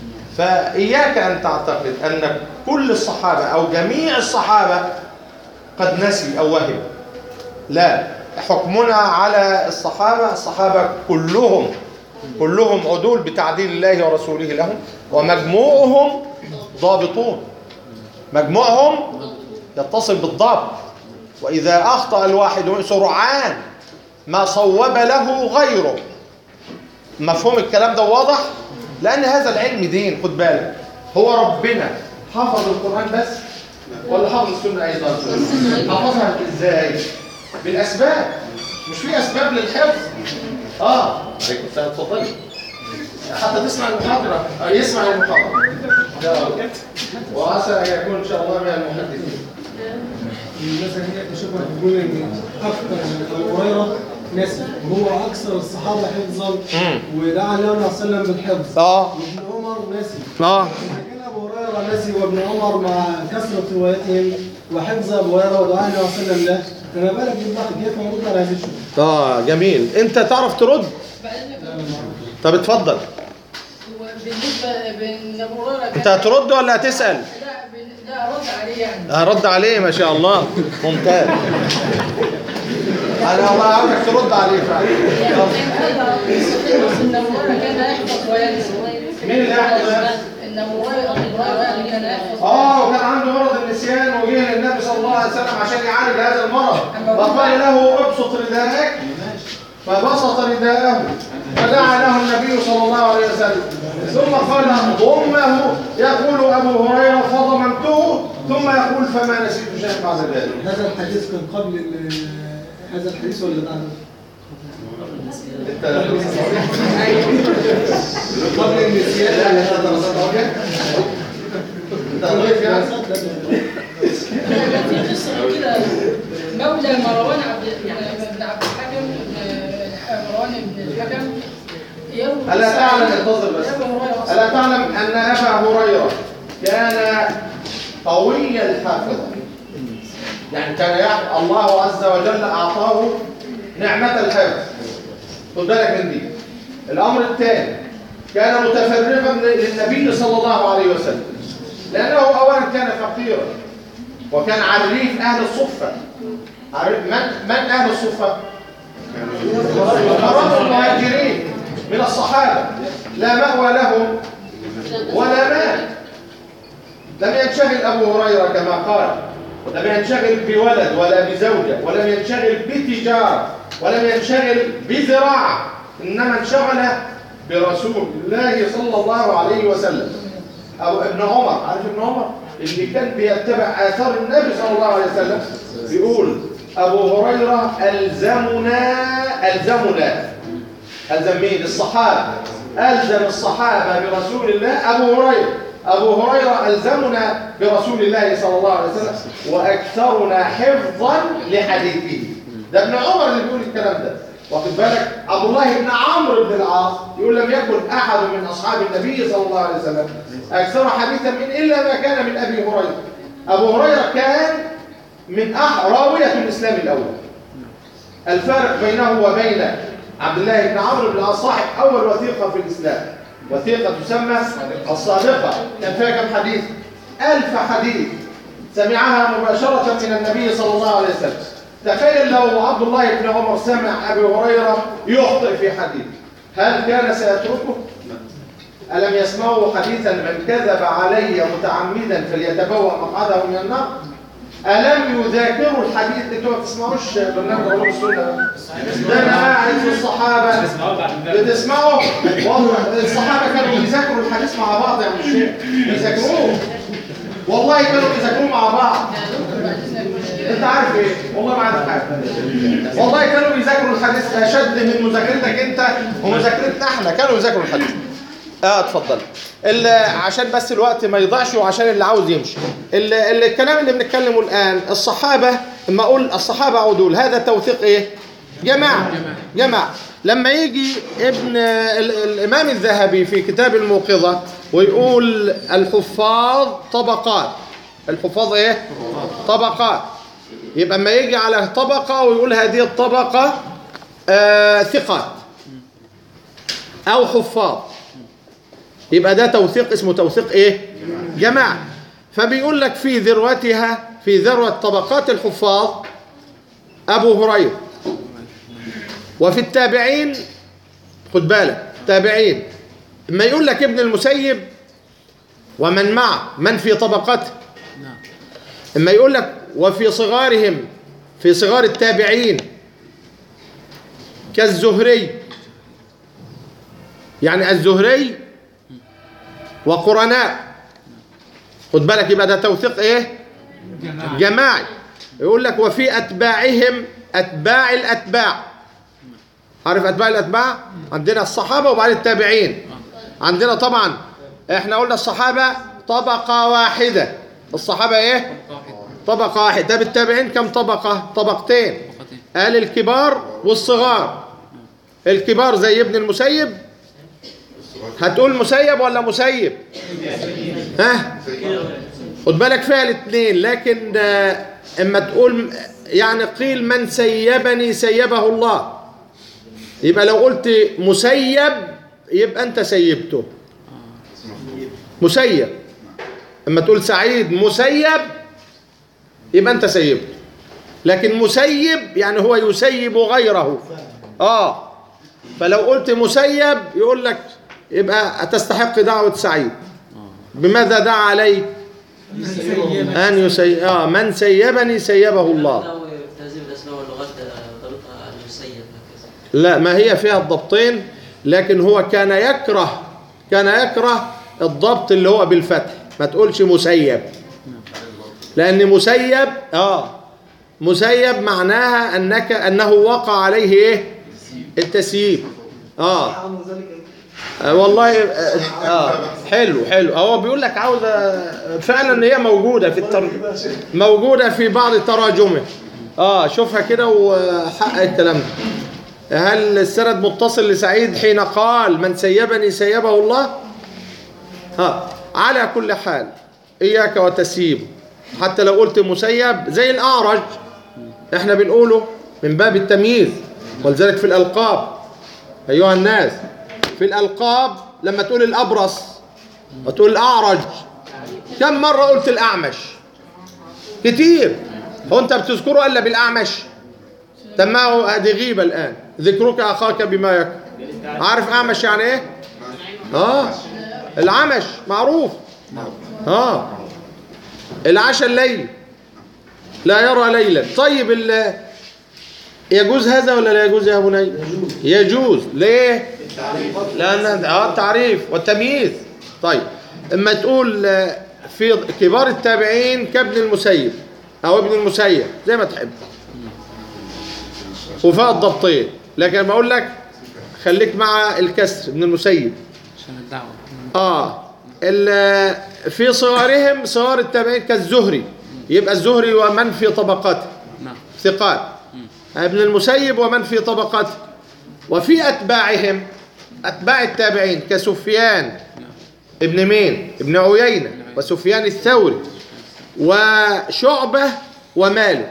[SPEAKER 1] فإياك أن تعتقد أن كل الصحابة أو جميع الصحابة قد نسي أو وهم لا حكمنا على الصحابة الصحابة كلهم كلهم عدول بتعديل الله ورسوله لهم ومجموعهم ضابطون مجموعهم يتصل بالضبط وإذا أخطأ الواحد سرعان ما صوب له غيره مفهوم الكلام ده واضح لأن هذا العلم دين خد بالك هو ربنا حفظ القرآن بس ولا حفظ السنة أيضا حفظها ازاي بالأسباب مش في أسباب للحفظ آه عليكم السلام اتفضلي حتى تسمع المحاضرة آه، يسمع المحاضرة ده وعسى أن يكون إن شاء الله من المحدثين
[SPEAKER 2] مثلا هي تشوفها تقول ان اكثر ابو هريره نسي وهو اكثر الصحابه حفظا
[SPEAKER 1] مم.
[SPEAKER 2] ودعا النبي صلى الله عليه وسلم بالحفظ
[SPEAKER 1] آه
[SPEAKER 2] وابن عمر نسي
[SPEAKER 1] آه
[SPEAKER 2] إذا كان ابو هريره نسي وابن عمر مع كثره روايتهم وحفظ ابو هريره ودعاء النبي صلى الله عليه وسلم له فما بالك بالواحد كيف يرد على هذه الشبهه؟
[SPEAKER 1] آه جميل أنت تعرف ترد طب اتفضل
[SPEAKER 8] وبالنسبه بين ابو هريره
[SPEAKER 1] أنت هترد ولا هتسأل؟
[SPEAKER 8] لا بن- لا ارد عليه يعني
[SPEAKER 1] هرد عليه ما شاء الله ممتاز انا والله عاوزك ترد عليه فعلا
[SPEAKER 8] ان ابو هريره كان يحفظ وينسى
[SPEAKER 1] مين اللي يحفظ وينسى؟
[SPEAKER 8] ان ابو هريره أبو هريرة كان يحفظ
[SPEAKER 1] اه وكان عنده مرض النسيان وجه للنبي صلى الله عليه وسلم عشان يعالج هذا المرض فقال له ابسط رداءك فبسط رداءه فدعا له النبي صلى الله عليه وسلم ثم قال ضمه يقول ابو هريره فضممته ثم يقول فما نسيت شيئا بعد ذلك
[SPEAKER 2] هذا الحديث كان قبل ال- هذا الحديث ولا بعده؟ قبل النسيان
[SPEAKER 1] لا لا هذا رصد وجه انت ضيف يعني
[SPEAKER 8] في قصه كده مولى مروان عبد بن عبد الحكم بن- مروان بن الحكم يوم
[SPEAKER 1] ألا تعلم انتظر بس
[SPEAKER 8] يا أبو هريرة
[SPEAKER 1] ألا تعلم أن أبا هريرة كان قوي الحافظ يعني كان يعرف الله عز وجل أعطاه نعمة الحفظ خد بالك من دي الأمر الثاني كان متفرغا للنبي صلى الله عليه وسلم لأنه أولا كان فقيرا وكان عريف أهل الصفة عارف من من أهل الصفة؟ الفقراء المهاجرين من الصحابة لا مأوى لهم ولا مال لم ينشغل أبو هريرة كما قال لم ينشغل بولد ولا بزوجة ولم ينشغل بتجارة ولم ينشغل بزراعة إنما انشغل برسول الله صلى الله عليه وسلم أو ابن عمر عارف ابن عمر اللي كان بيتبع آثار النبي صلى الله عليه وسلم بيقول أبو هريرة ألزمنا ألزمنا ألزم مين؟ الصحابة ألزم الصحابة برسول الله أبو هريرة أبو هريرة ألزمنا برسول الله صلى الله عليه وسلم وأكثرنا حفظا لحديثه ده ابن عمر اللي بيقول الكلام ده واخد بالك عبد الله بن عمرو بن العاص يقول لم يكن أحد من أصحاب النبي صلى الله عليه وسلم أكثر حديثا من إلا ما كان من أبي هريرة أبو هريرة كان من أح راوية الإسلام الأول الفارق بينه وبين عبد الله بن عمرو بن العاص صاحب اول وثيقه في الاسلام وثيقه تسمى الصادقه كان فيها كم حديث ألف حديث سمعها مباشره من النبي صلى الله عليه وسلم تخيل لو عبد الله بن عمر سمع ابي هريره يخطئ في حديث هل كان سيتركه ألم يسمعوا حديثا من كذب علي متعمدا فليتبوأ مقعده من النار ألم يذاكروا الحديث انتوا ما بتسمعوش برنامج علوم السنة ده انا قاعد في الصحابة بتسمعوا والله الصحابة كانوا بيذاكروا الحديث مع بعض يا عم الشيخ بيذاكروه والله كانوا بيذاكروه مع بعض انت عارف ايه والله ما عارف حاجه والله كانوا بيذاكروا الحديث اشد من مذاكرتك انت ومذاكرتنا احنا كانوا بيذاكروا الحديث اه اتفضل ال- عشان بس الوقت ما يضيعش وعشان اللي عاوز يمشي ال- ال- الكلام اللي بنتكلمه الان الصحابه لما اقول الصحابه عدول هذا توثيق ايه جماعه جماعه لما يجي ابن ال- الامام الذهبي في كتاب الموقظه ويقول الحفاظ طبقات الحفاظ ايه طبقات يبقى اما يجي على طبقه ويقول هذه الطبقه آه ثقات او حفاظ يبقى ده توثيق اسمه توثيق ايه جماعة فبيقول لك في ذروتها في ذروة طبقات الحفاظ أبو هريرة وفي التابعين خد بالك تابعين ما يقول لك ابن المسيب ومن معه من في طبقته اما يقول لك وفي صغارهم في صغار التابعين كالزهري يعني الزهري وقرناء خد بالك يبقى ده توثيق ايه جماعي يقول لك وفي اتباعهم اتباع الاتباع عارف اتباع الاتباع عندنا الصحابه وبعدين التابعين عندنا طبعا احنا قلنا الصحابه طبقه واحده الصحابه ايه طبقه واحده ده بالتابعين كم طبقه طبقتين قال الكبار والصغار الكبار زي ابن المسيب هتقول مسيب ولا مسيب ها خد بالك فيها الاثنين لكن آه، اما تقول يعني قيل من سيبني سيبه الله يبقى لو قلت مسيب يبقى انت سيبته مسيب اما تقول سعيد مسيب يبقى انت سيبته لكن مسيب يعني هو يسيب غيره اه فلو قلت مسيب يقول لك يبقى تستحق دعوة سعيد بماذا دعا عليك أن يسي... آه من سيبني سيبه الله
[SPEAKER 9] أو تهذيب الأسماء واللغات طريقها المسيب هكذا
[SPEAKER 1] لا ما هي فيها الضبطين لكن هو كان يكره كان يكره الضبط اللي هو بالفتح ما تقولش مسيب لأن مسيب آه مسيب معناها أنك أنه وقع عليه إيه التسييب آه
[SPEAKER 2] عمل ذلك
[SPEAKER 1] آه، والله آه, اه حلو حلو هو بيقول لك عاوزه فعلا هي موجوده في الترجمه موجوده في بعض تراجمه اه شوفها كده وحقق الكلام ده هل السند متصل لسعيد حين قال من سيبني سيبه الله ها على كل حال اياك وتسيب حتى لو قلت مسيب زي الاعرج احنا بنقوله من باب التمييز ولذلك في الالقاب ايها الناس في الألقاب لما تقول الأبرص وتقول الأعرج كم مرة قلت الأعمش كتير هو أنت بتذكره إلا بالأعمش طب ما هو هذه غيبة الآن ذكرك أخاك بما يكره عارف أعمش يعني إيه؟ آه العمش معروف آه العشاء الليل لا يرى ليلا طيب ال يجوز هذا ولا لا يجوز يا بني يجوز ليه لان اه التعريف والتمييز طيب اما تقول آه، في كبار التابعين كابن المسيب او ابن المسيب زي ما تحب وفيها الضبطين لكن لما اقول لك خليك مع الكسر ابن المسيب
[SPEAKER 10] عشان الدعوة
[SPEAKER 1] اه ال- في صغارهم صغار التابعين كالزهري يبقى الزهري ومن في طبقته
[SPEAKER 10] نعم
[SPEAKER 1] ثقات ابن المسيب ومن في طبقته وفي أتباعهم أتباع التابعين كسفيان ابن مين ابن عيينة وسفيان الثوري وشعبة ومالك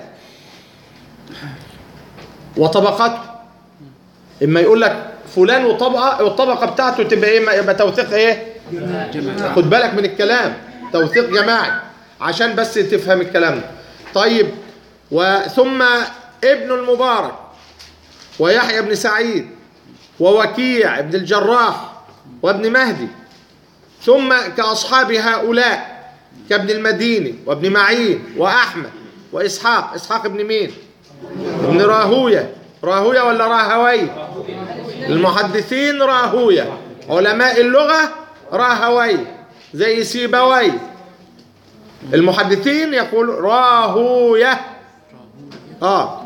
[SPEAKER 1] وطبقته إما يقول لك فلان وطبقة والطبقة بتاعته تبقى إيه يبقى توثيق إيه
[SPEAKER 10] جماعة
[SPEAKER 1] خد بالك من الكلام توثيق جماعي عشان بس تفهم الكلام ده طيب وثم ابن المبارك ويحيى بن سعيد ووكيع بن الجراح وابن مهدي ثم كأصحاب هؤلاء كابن المديني وابن معين وأحمد وإسحاق إسحاق ابن مين ابن راهوية راهوية ولا راهوي المحدثين راهوية علماء اللغة راهوي زي سيبوي المحدثين يقول راهوية آه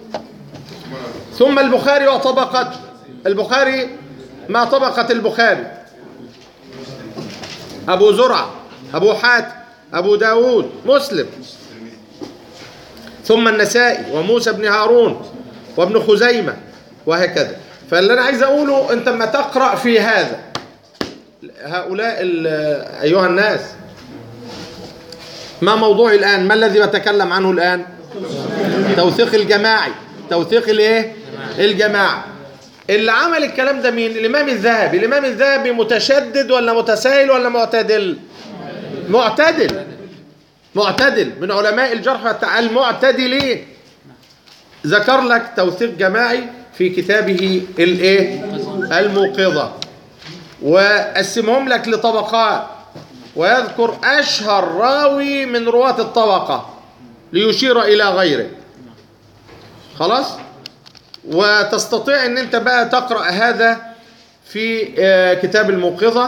[SPEAKER 1] ثم البخاري وطبقته البخاري ما طبقة البخاري أبو زرعة أبو حاتم أبو داود مسلم ثم النسائي وموسى بن هارون وابن خزيمة وهكذا فاللي أنا عايز أقوله أنت ما تقرأ في هذا هؤلاء ال- أيها الناس ما موضوعي الآن ما الذي بتكلم عنه الآن توثيق الجماعي توثيق الايه الجماعة اللي عمل الكلام ده مين الامام الذهبي الامام الذهبي متشدد ولا متساهل ولا معتدل معتدل معتدل من علماء الجرح والتعديل المعتدلين ذكر لك توثيق جماعي في كتابه الايه الموقظة وقسمهم لك لطبقات ويذكر أشهر راوي من رواة الطبقة ليشير إلى غيره خلاص وتستطيع ان انت بقى تقرأ هذا في آه، كتاب الموقظة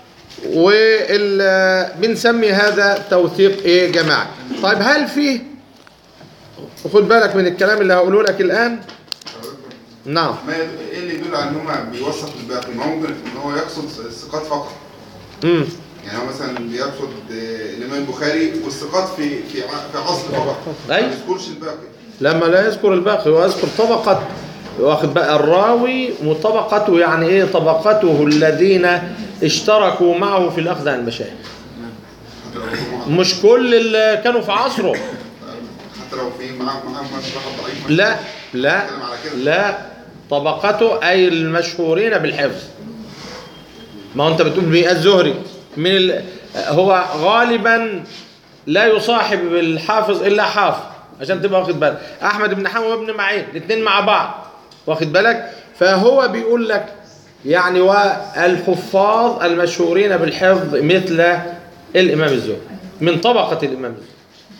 [SPEAKER 1] وبنسمي هذا توثيق ايه جماعي طيب هل فيه خد بالك من الكلام اللي هقوله لك الآن نعم
[SPEAKER 11] ما يد- ايه اللي يدل على ان هم بيوثق الباقي ما ممكن ان هو يقصد الثقات فقط
[SPEAKER 1] امم
[SPEAKER 11] يعني هو مثلا بيقصد آه، الامام البخاري والثقات في في ع- في عصر فقط
[SPEAKER 1] أي.
[SPEAKER 11] ما يذكرش الباقي
[SPEAKER 1] لما لا يذكر الباقي ويذكر طبقة واخد بقى الراوي وطبقته يعني ايه طبقته الذين اشتركوا معه في الاخذ عن المشايخ
[SPEAKER 11] حتى لو هو-
[SPEAKER 1] مش كل اللي كانوا في عصره
[SPEAKER 11] حتى لو في معاه معاه واحد ضعيف
[SPEAKER 1] لا لا
[SPEAKER 11] بتكلم على كده.
[SPEAKER 1] لا طبقته اي المشهورين بالحفظ ما هو انت بتقول مين الزهري من ال... هو غالبا لا يصاحب الحافظ الا حافظ عشان تبقى واخد بالك احمد بن حنبل وابن معين الاثنين مع بعض واخد بالك فهو بيقول لك يعني والحفاظ المشهورين بالحفظ مثل الامام الزهري من طبقه الامام الزهري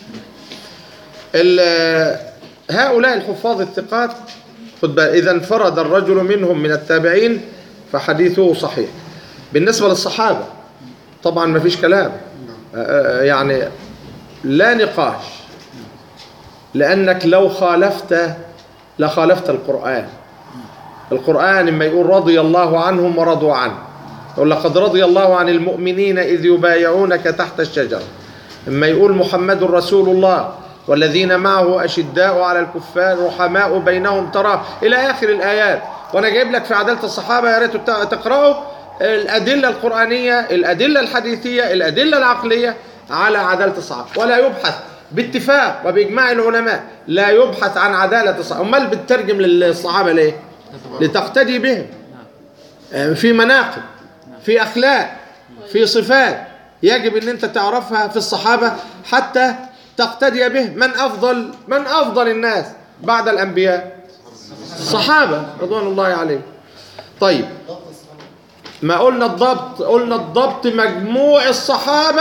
[SPEAKER 1] ال- هؤلاء الحفاظ الثقات خد بالك إذا انفرد الرجل منهم من التابعين فحديثه صحيح بالنسبة للصحابة طبعا ما فيش كلام آه، يعني لا نقاش لأنك لو خالفت لخالفت القرآن القرآن لما يقول رضي الله عنهم ورضوا عنه يقول لقد رضي الله عن المؤمنين إذ يبايعونك تحت الشجرة لما يقول محمد رسول الله والذين معه أشداء على الكفار رحماء بينهم ترى إلى آخر الآيات وأنا جايب لك في عدالة الصحابة يا ريت ت- تقرأوا الأدلة القرآنية الأدلة الحديثية الأدلة العقلية على عدالة الصحابة ولا يبحث باتفاق وبإجماع العلماء لا يبحث عن عدالة الصحابة أمال بتترجم للصحابة ليه؟ لتقتدي بهم في مناقب في أخلاق في صفات يجب أن أنت تعرفها في الصحابة حتى تقتدي به من أفضل من أفضل الناس بعد الأنبياء الصحابة رضوان الله عليهم طيب ما قلنا الضبط قلنا الضبط مجموع الصحابة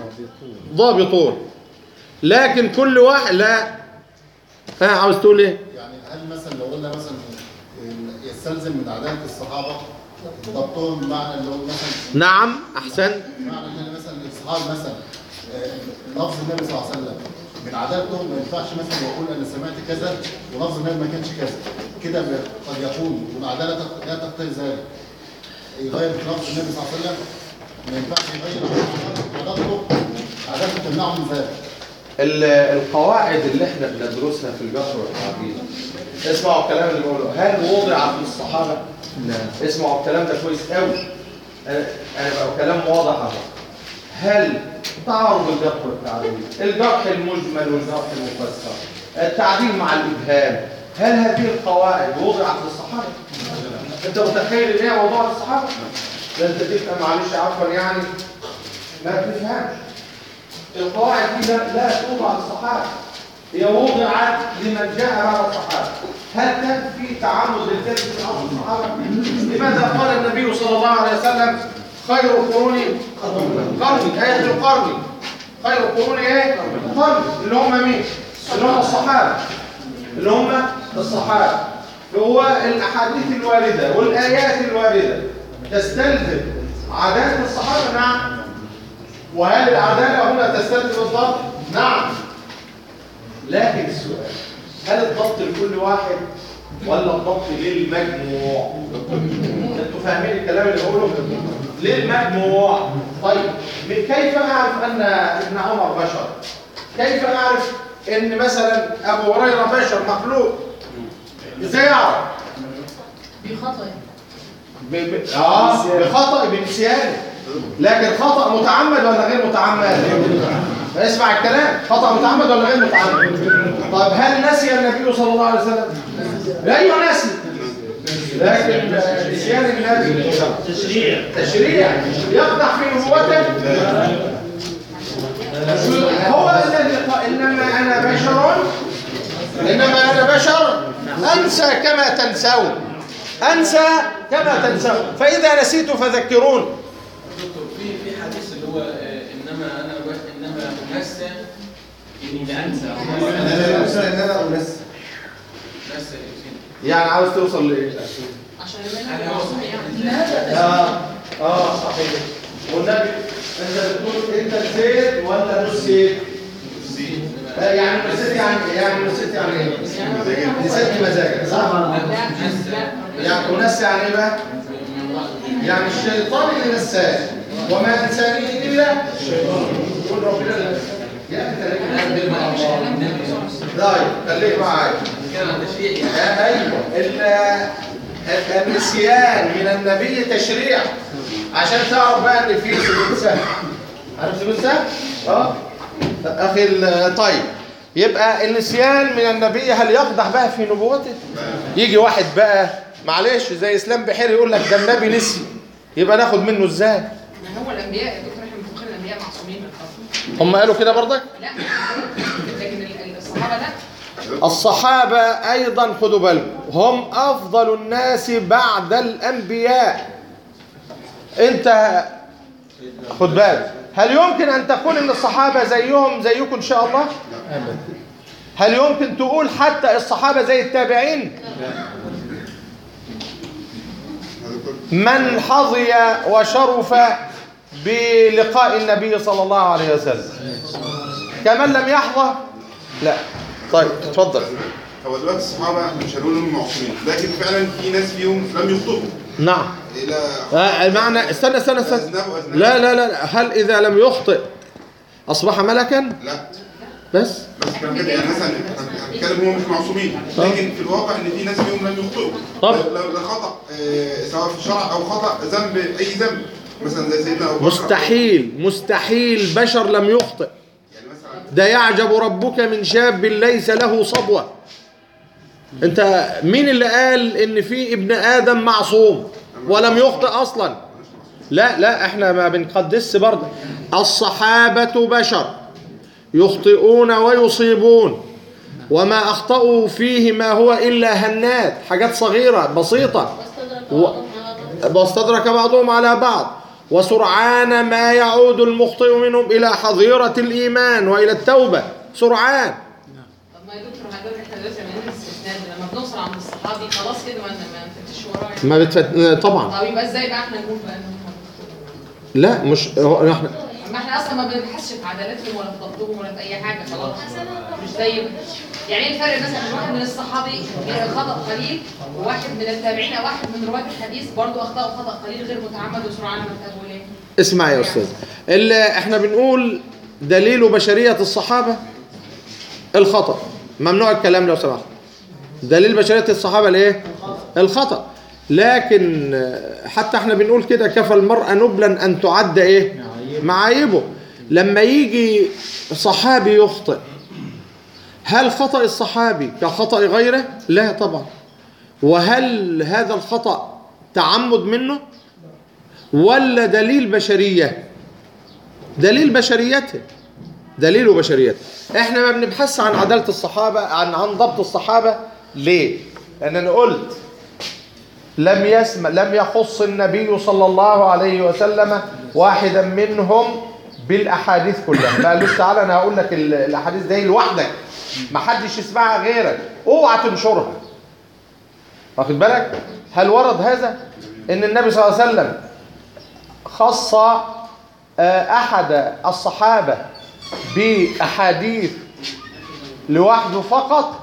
[SPEAKER 1] ضابطون لكن كل واحد لا ها عاوز تقول ايه
[SPEAKER 12] يعني هل مثلا لو قلنا مثلا يستلزم من عدالة الصحابة ضبطهم بمعنى اللي هو مثلا
[SPEAKER 1] نعم أحسن
[SPEAKER 12] بمعنى ان مثلا الصحابة مثلا آه، لفظ النبي صلى الله عليه وسلم من عدالتهم ما ينفعش مثلا يقول انا سمعت كذا ولفظ النبي ما كانش كذا كده قد يكون والعدالة تق- لا تقتضي ذلك يغير في لفظ النبي صلى الله عليه وسلم ما ينفعش يغير عدالته عدالته تمنعه من ذلك
[SPEAKER 1] ال- القواعد اللي احنا بندرسها في الجبر والتعديل اسمعوا الكلام اللي بقوله هل وضع في الصحابة؟ لا اسمعوا الكلام ده كويس قوي انا انا بقى كلام واضح اهو هل تعارض الجرح والتعديل الجرح المجمل والجرح المفسر التعديل مع الابهام هل هذه القواعد وضعت للصحابة؟ انت متخيل ان هي موضوع للصحابة؟ ده انت تفهم معلش عفوا يعني ما تفهمش القواعد دي لا لا توضع للصحابة هي وضعت لمن جاء بعد الصحابة هل كان في تعمد للكذب في عصر الصحابة؟ لماذا قال النبي صلى الله عليه وسلم خير قروني قرني آية القرن خير قروني ايه؟ قرني اللي هم مين؟ اللي هم الصحابة اللي هم الصحابة هو الأحاديث الواردة والآيات الواردة تستلزم عادات الصحابة نعم وهل العدالة هنا تستلزم الضبط؟ نعم لكن السؤال هل الضبط لكل واحد ولا الضبط للمجموع؟ انتوا فاهمين الكلام اللي بقوله؟ للمجموع طيب من- كيف اعرف ان ابن عمر بشر؟ كيف اعرف ان مثلا ابو هريره بشر مخلوق؟ ازاي اعرف؟
[SPEAKER 8] بخطأ
[SPEAKER 1] ب... ب... اه بخطأ بنسيان لكن خطأ متعمد ولا غير متعمد اسمع الكلام خطأ متعمد ولا غير متعمد طب هل نسي النبي صلى الله عليه وسلم ايوه نسي لكن نسيان النبي تشريع تشريع يقدح في نبوته هو إنما أنا بشر إنما أنا بشر أنسى كما تنسون أنسى كما تنسون فإذا نسيت فذكرون
[SPEAKER 5] دكتور في في حديث اللي هو آه، انما انا و- انما انسى اني لا انسى
[SPEAKER 2] انا انسى ان انا انسى
[SPEAKER 5] انسى
[SPEAKER 1] يعني عاوز توصل لإيه؟
[SPEAKER 4] عشان
[SPEAKER 5] أنا
[SPEAKER 4] المنهج
[SPEAKER 5] واثق.
[SPEAKER 4] يعني
[SPEAKER 1] آه آه صحيح والنبي أنت بتقول أنت نسيت ولا نسيت؟ آه، يعني نسيت يعني يعني نسيت يعني إيه؟ نسيت مزاجك صح؟ يعني ونسي يعني إيه بقى؟ يعني الشيطان اللي نساه وما نساني إلا يقول ربنا اللي نساه. يا أنت ليه بتعمل مع الله؟ طيب خليك معايا
[SPEAKER 5] كان عن تشريع
[SPEAKER 1] آه، ايوه ال- ال- النسيان من النبي تشريع عشان تعرف بقى ان في سجود سهل عارف سجود سهل؟ اه اخي ال- طيب يبقى النسيان من النبي هل يقدح بقى في نبوته؟ يجي واحد بقى معلش زي اسلام بحير يقول لك ده النبي نسي يبقى ناخد منه ازاي؟
[SPEAKER 4] ما هو الانبياء يا دكتور احنا متفقين الانبياء معصومين من الخطا
[SPEAKER 1] هم قالوا كده برضك؟
[SPEAKER 4] لا لكن ال- الصحابه لا
[SPEAKER 1] الصحابة أيضا خدوا بالكم هم أفضل الناس بعد الأنبياء أنت خد بالك هل يمكن أن تقول أن الصحابة زيهم زيكم إن شاء الله؟ هل يمكن تقول حتى الصحابة زي التابعين؟ من حظي وشرف بلقاء النبي صلى الله عليه وسلم كمن لم يحظى لا طيب اتفضل
[SPEAKER 11] هو دلوقتي الصحابه مش هنقول انهم معصومين لكن فعلا في ناس فيهم لم يخطئوا
[SPEAKER 1] نعم
[SPEAKER 11] الى
[SPEAKER 1] آه، المعنى استنى استنى استنى
[SPEAKER 11] أذنبوا أذنبوا.
[SPEAKER 1] لا لا لا لا. هل إذا لم يخطئ أصبح ملكا
[SPEAKER 11] لا
[SPEAKER 1] بس
[SPEAKER 11] بس كان كده يعني مثلا هن- هنتكلم هم مش معصومين لكن في الواقع ان في ناس فيهم لم يخطئوا
[SPEAKER 1] طب.
[SPEAKER 11] لو ده خطا آه، سواء في الشرع او خطا ذنب اي ذنب مثلا زي سيدنا ابو بكر
[SPEAKER 1] مستحيل مستحيل بشر لم يخطئ ده يعجب ربك من شاب ليس له صبوة انت مين اللي قال ان في ابن ادم معصوم ولم يخطئ اصلا لا لا احنا ما بنقدس برضه الصحابة بشر يخطئون ويصيبون وما اخطأوا فيه ما هو الا هنات حاجات صغيرة بسيطة و... واستدرك بعضهم على بعض وسرعان ما يعود المخطئ منهم إلى حظيرة الإيمان وإلى التوبة سرعان
[SPEAKER 4] طب ما يا دكتور حضرتك احنا دلوقتي عملنا استثناء لما بنوصل عند الصحابي خلاص كده ما ما نفتش وراه يعني.
[SPEAKER 1] ما بتفت... طبعا
[SPEAKER 4] طب يبقى ازاي بقى احنا نقول بقى ان هم
[SPEAKER 1] لا مش هو احنا
[SPEAKER 4] ما احنا اصلا ما بنبحثش في عدالتهم ولا في ضبطهم ولا في اي حاجه خلاص مش زي يعني ايه الفرق مثلا بين واحد من الصحابي خطا قليل وواحد من التابعين او واحد من رواه الحديث برضه اخطاوا خطا قليل غير متعمد وسرعان ما تابوا ليه؟
[SPEAKER 1] اسمع يا أستاذ اللي احنا بنقول دليل بشرية الصحابة الخطأ ممنوع الكلام لو سمحت دليل بشرية الصحابة الايه الخطأ لكن آه، حتى احنا بنقول كده كفى المرأة نبلا أن تعد ايه معايبه لما يجي صحابي يخطئ هل خطأ الصحابي كخطأ غيره لا طبعا وهل هذا الخطأ تعمد منه ولا دليل بشرية دليل بشريته دليل بشريته احنا ما بنبحث عن عدالة الصحابة عن عن ضبط الصحابة ليه لان انا قلت لم يسمع لم يخص النبي صلى الله عليه وسلم واحدا منهم بالاحاديث كلها ما قالوش تعالى انا هقول لك ال- الاحاديث دي لوحدك ما حدش يسمعها غيرك اوعى تنشرها واخد بالك هل ورد هذا ان النبي صلى الله عليه وسلم خص آه، احد الصحابه باحاديث لوحده فقط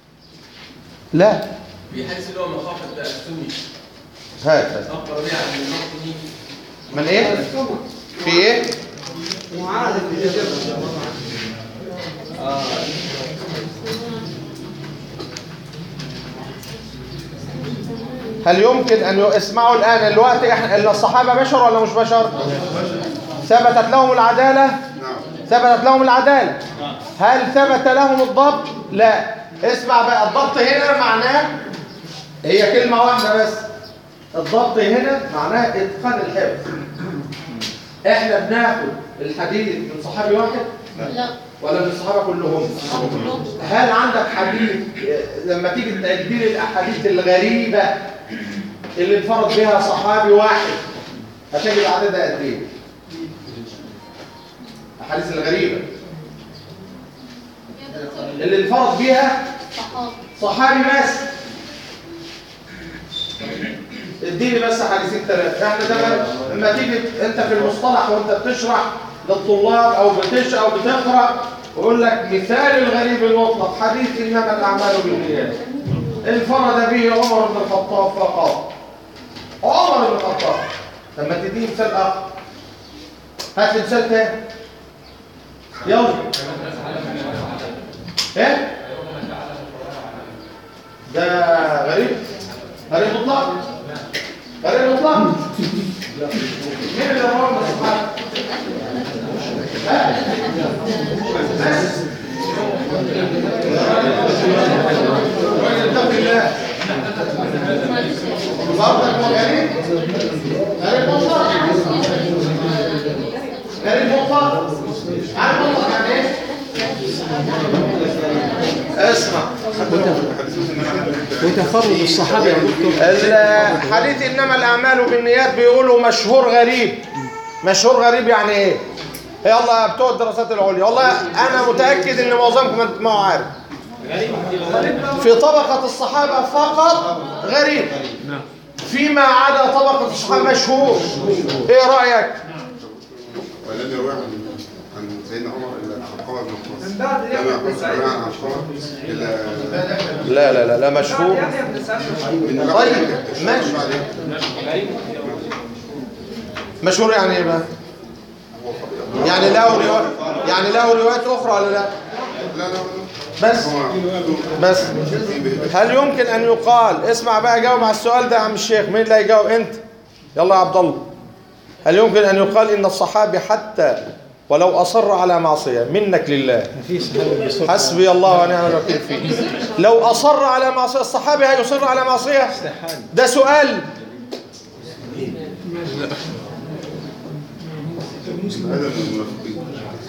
[SPEAKER 1] لا
[SPEAKER 5] في حديث اللي هو مخافه ده السني
[SPEAKER 1] هات هات.
[SPEAKER 5] اخبر بها عن المخني
[SPEAKER 1] من ايه في ايه هل يمكن ان يسمعوا الان الوقت احنا ان الصحابه بشر ولا مش بشر ثبتت لهم العداله ثبتت لهم العداله هل ثبت لهم الضبط لا اسمع بقى الضبط هنا معناه هي كلمه واحده بس الضبط هنا معناه اتقان الحفظ احنا بناخد الحديث من صحابي واحد
[SPEAKER 13] لا
[SPEAKER 1] ولا من الصحابة كلهم هل عندك حديث لما تيجي تعد لي الأحاديث الغريبة اللي انفرد بها صحابي واحد هتجد عددها قد ايه؟ الأحاديث الغريبة اللي انفرد بها صحابي بس اديني بس حديثين ثلاثة احنا ده لما تيجي انت في المصطلح وانت بتشرح للطلاب او بتش او بتقرا ويقول لك مثال الغريب المطلق حديث انما الاعمال بالنيات انفرد به عمر بن الخطاب فقط عمر بن الخطاب لما تديني مثال اخر هات لي مثال تاني يلا ايه ده غريب غريب مطلق غريب مطلق مين اللي رواه من الصحابه ها؟ بس راجل اتق الله برضك هو غريب غريب مطلق غريب مطلق عارف مطلق يعني ايه؟ اسمع
[SPEAKER 10] وتفرد الصحابة يا دكتور
[SPEAKER 1] الحديث انما الاعمال بالنيات بيقولوا مشهور غريب مشهور غريب يعني ايه يلا بتوع الدراسات العليا والله انا متاكد ان معظمكم ما هو عارف في طبقه الصحابه فقط غريب فيما عدا طبقه الصحابه مشهور ايه رايك
[SPEAKER 11] ولم يروي عن عن سيدنا عمر الا علقمه بن وقاص
[SPEAKER 13] من بعد
[SPEAKER 11] لم
[SPEAKER 13] يحيى
[SPEAKER 11] يقل
[SPEAKER 13] بن سعيد
[SPEAKER 11] عن علقمه الا
[SPEAKER 1] لا لا لا لا مشهور
[SPEAKER 13] يحيى بن سعيد
[SPEAKER 11] من
[SPEAKER 1] طيب ماشي مشهور يعني ايه بقى يعني له روايات يعني له روايات اخرى ولا لا
[SPEAKER 11] لا لا
[SPEAKER 1] بس بس هل يمكن ان يقال اسمع بقى جاوب على السؤال ده يا عم الشيخ مين اللي هيجاوب انت يلا يا عبد الله هل يمكن ان يقال ان الصحابي حتى ولو اصر على معصيه منك لله
[SPEAKER 10] في صحابة بيصر
[SPEAKER 1] حسبي الله ونعم الوكيل فيه لو اصر على معصيه الصحابي هيصر على معصيه ده سؤال
[SPEAKER 11] هذا من المنافقين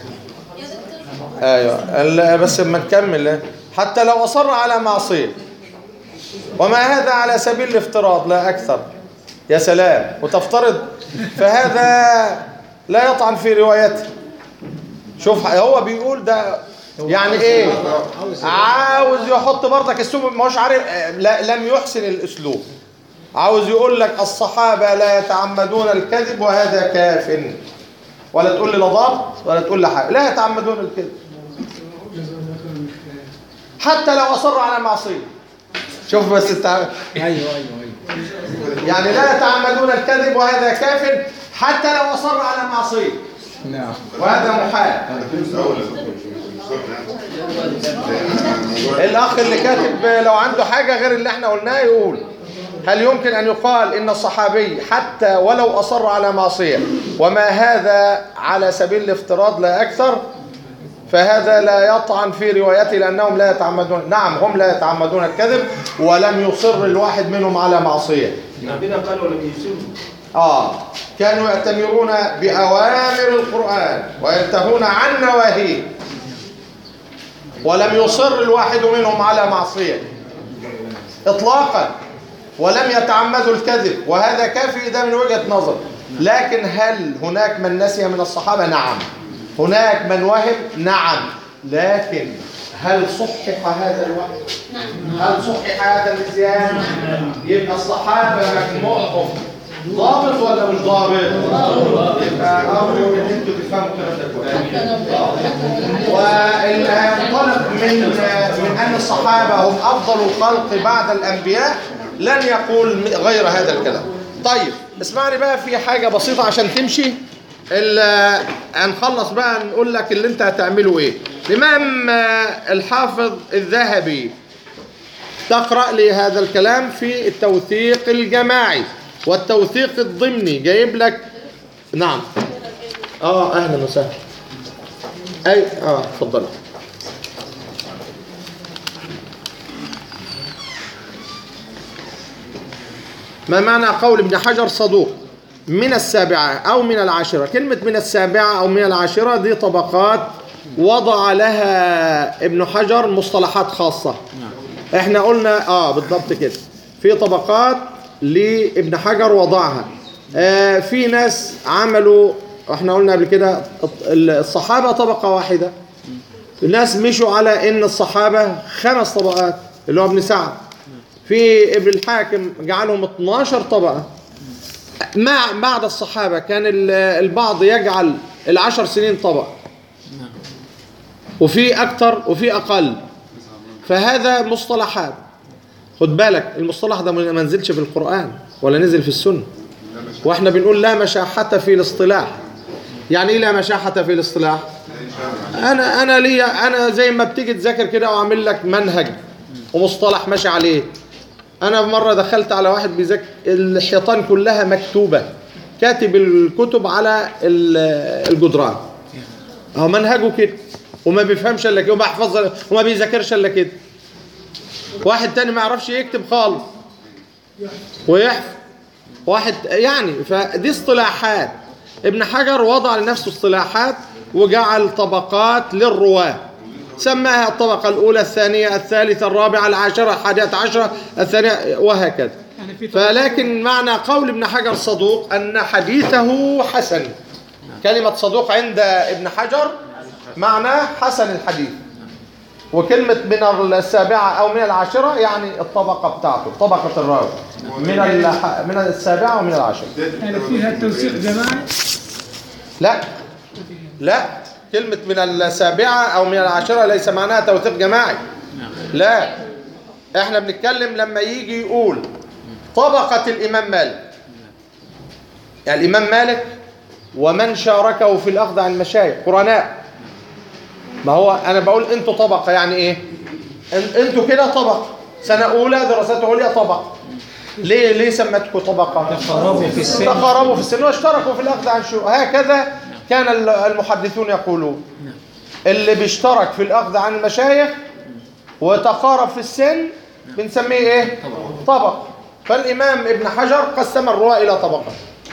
[SPEAKER 1] ايوه ال- بس اما نكمل حتى لو اصر على معصيه وما هذا على سبيل الافتراض لا اكثر يا سلام وتفترض فهذا لا يطعن في روايته شوف هو بيقول ده يعني ايه عاوز يحط برضك اسلوب ما هوش عارف لا لم يحسن الاسلوب عاوز يقول لك الصحابه لا يتعمدون الكذب وهذا كاف ولا تقول لي لا ضابط ولا تقول لي حاجه لا يتعمدون الكذب حتى لو اصروا على معصيه شوف بس انت
[SPEAKER 10] ايوه ايوه ايوه
[SPEAKER 1] يعني لا يتعمدون الكذب وهذا كاف حتى لو اصر على معصيه
[SPEAKER 10] نعم
[SPEAKER 1] وهذا محال
[SPEAKER 11] اولى
[SPEAKER 1] الاخ اللي كاتب لو عنده حاجه غير اللي احنا قلناه يقول هل يمكن ان يقال ان الصحابي حتى ولو اصر على معصيه وما هذا على سبيل الافتراض لا اكثر فهذا لا يطعن في روايته لانهم لا يتعمدون نعم هم لا يتعمدون الكذب ولم يصر الواحد منهم على معصيه
[SPEAKER 5] ربنا قال ولم يسلموا
[SPEAKER 1] آه كانوا يأتمرون بأوامر القرآن وينتهون عن نواهيه ولم يصر الواحد منهم على معصية إطلاقا ولم يتعمدوا الكذب وهذا كافي ده من وجهة نظر لكن هل هناك من نسي من الصحابة نعم هناك من وهم نعم لكن هل صحح هذا الوهم هل صحح هذا النسيان يبقى الصحابة مجموعهم ضابط ولا مش ضابط يبقى أرجو ان انتوا تفهموا الكلام ده كويس واللي هينطلق من من ان الصحابه هم افضل الخلق بعد الانبياء لن يقول غير هذا الكلام طيب اسمعني بقى في حاجه بسيطه عشان تمشي ال- هنخلص بقى نقول لك اللي انت هتعمله ايه الامام الحافظ الذهبي تقرأ لي هذا الكلام في التوثيق الجماعي والتوثيق الضمني جايب لك نعم اه اهلا وسهلا اي اه اتفضل ما معنى قول ابن حجر صدوق من السابعة أو من العاشرة كلمة من السابعة أو من العاشرة دي طبقات وضع لها ابن حجر مصطلحات خاصة احنا قلنا اه بالضبط كده في طبقات لابن حجر وضعها آه في ناس عملوا احنا قلنا قبل كده الصحابة طبقة واحدة الناس مشوا على ان الصحابة خمس طبقات اللي هو ابن سعد في ابن الحاكم جعلهم 12 طبقة مع بعد الصحابة كان ال- البعض يجعل العشر سنين طبقة وفي أكتر وفي أقل فهذا مصطلحات خد بالك المصطلح ده ما نزلش في القرآن ولا نزل في السنة واحنا بنقول لا مشاحة في الاصطلاح يعني ايه لا مشاحة في الاصطلاح انا انا ليا انا زي ما بتيجي تذاكر كده واعمل لك منهج ومصطلح ماشي عليه انا مره دخلت على واحد بيذاكر الحيطان كلها مكتوبه كاتب الكتب على ال- الجدران اهو منهجه كده وما بيفهمش الا كده وما يحفظ وما بيذاكرش الا كده واحد تاني ما يعرفش يكتب خالص ويحفظ واحد يعني فدي اصطلاحات ابن حجر وضع لنفسه اصطلاحات وجعل طبقات للرواه سماها الطبقة الأولى الثانية الثالثة الرابعة العاشرة الحادية عشرة الثانية وهكذا فلكن معنى قول ابن حجر صدوق أن حديثه حسن كلمة صدوق عند ابن حجر معناه حسن الحديث وكلمة من السابعة أو من العاشرة يعني الطبقة بتاعته طبقة الراوي من الح- من السابعة ومن العاشرة
[SPEAKER 13] يعني فيها توثيق جماعي
[SPEAKER 1] لا لا كلمة من السابعة أو من العاشرة ليس معناها توثيق جماعي لا احنا بنتكلم لما يجي يقول طبقة الإمام مالك يعني الإمام مالك ومن شاركه في الأخذ عن المشايخ قرناء ما هو أنا بقول أنتوا طبقة يعني إيه أن- أنتوا كده طبقة سنة أولى دراسات عليا طبقة ليه ليه سمتكم طبقة
[SPEAKER 10] تقاربوا في السن.
[SPEAKER 1] تقاربوا في السن واشتركوا في الأخذ عن شو هكذا كان ال- المحدثون يقولون اللي بيشترك في الأخذ عن المشايخ وتقارب في السن بنسميه ايه طبق فالإمام ابن حجر قسم الرواة إلى طبقة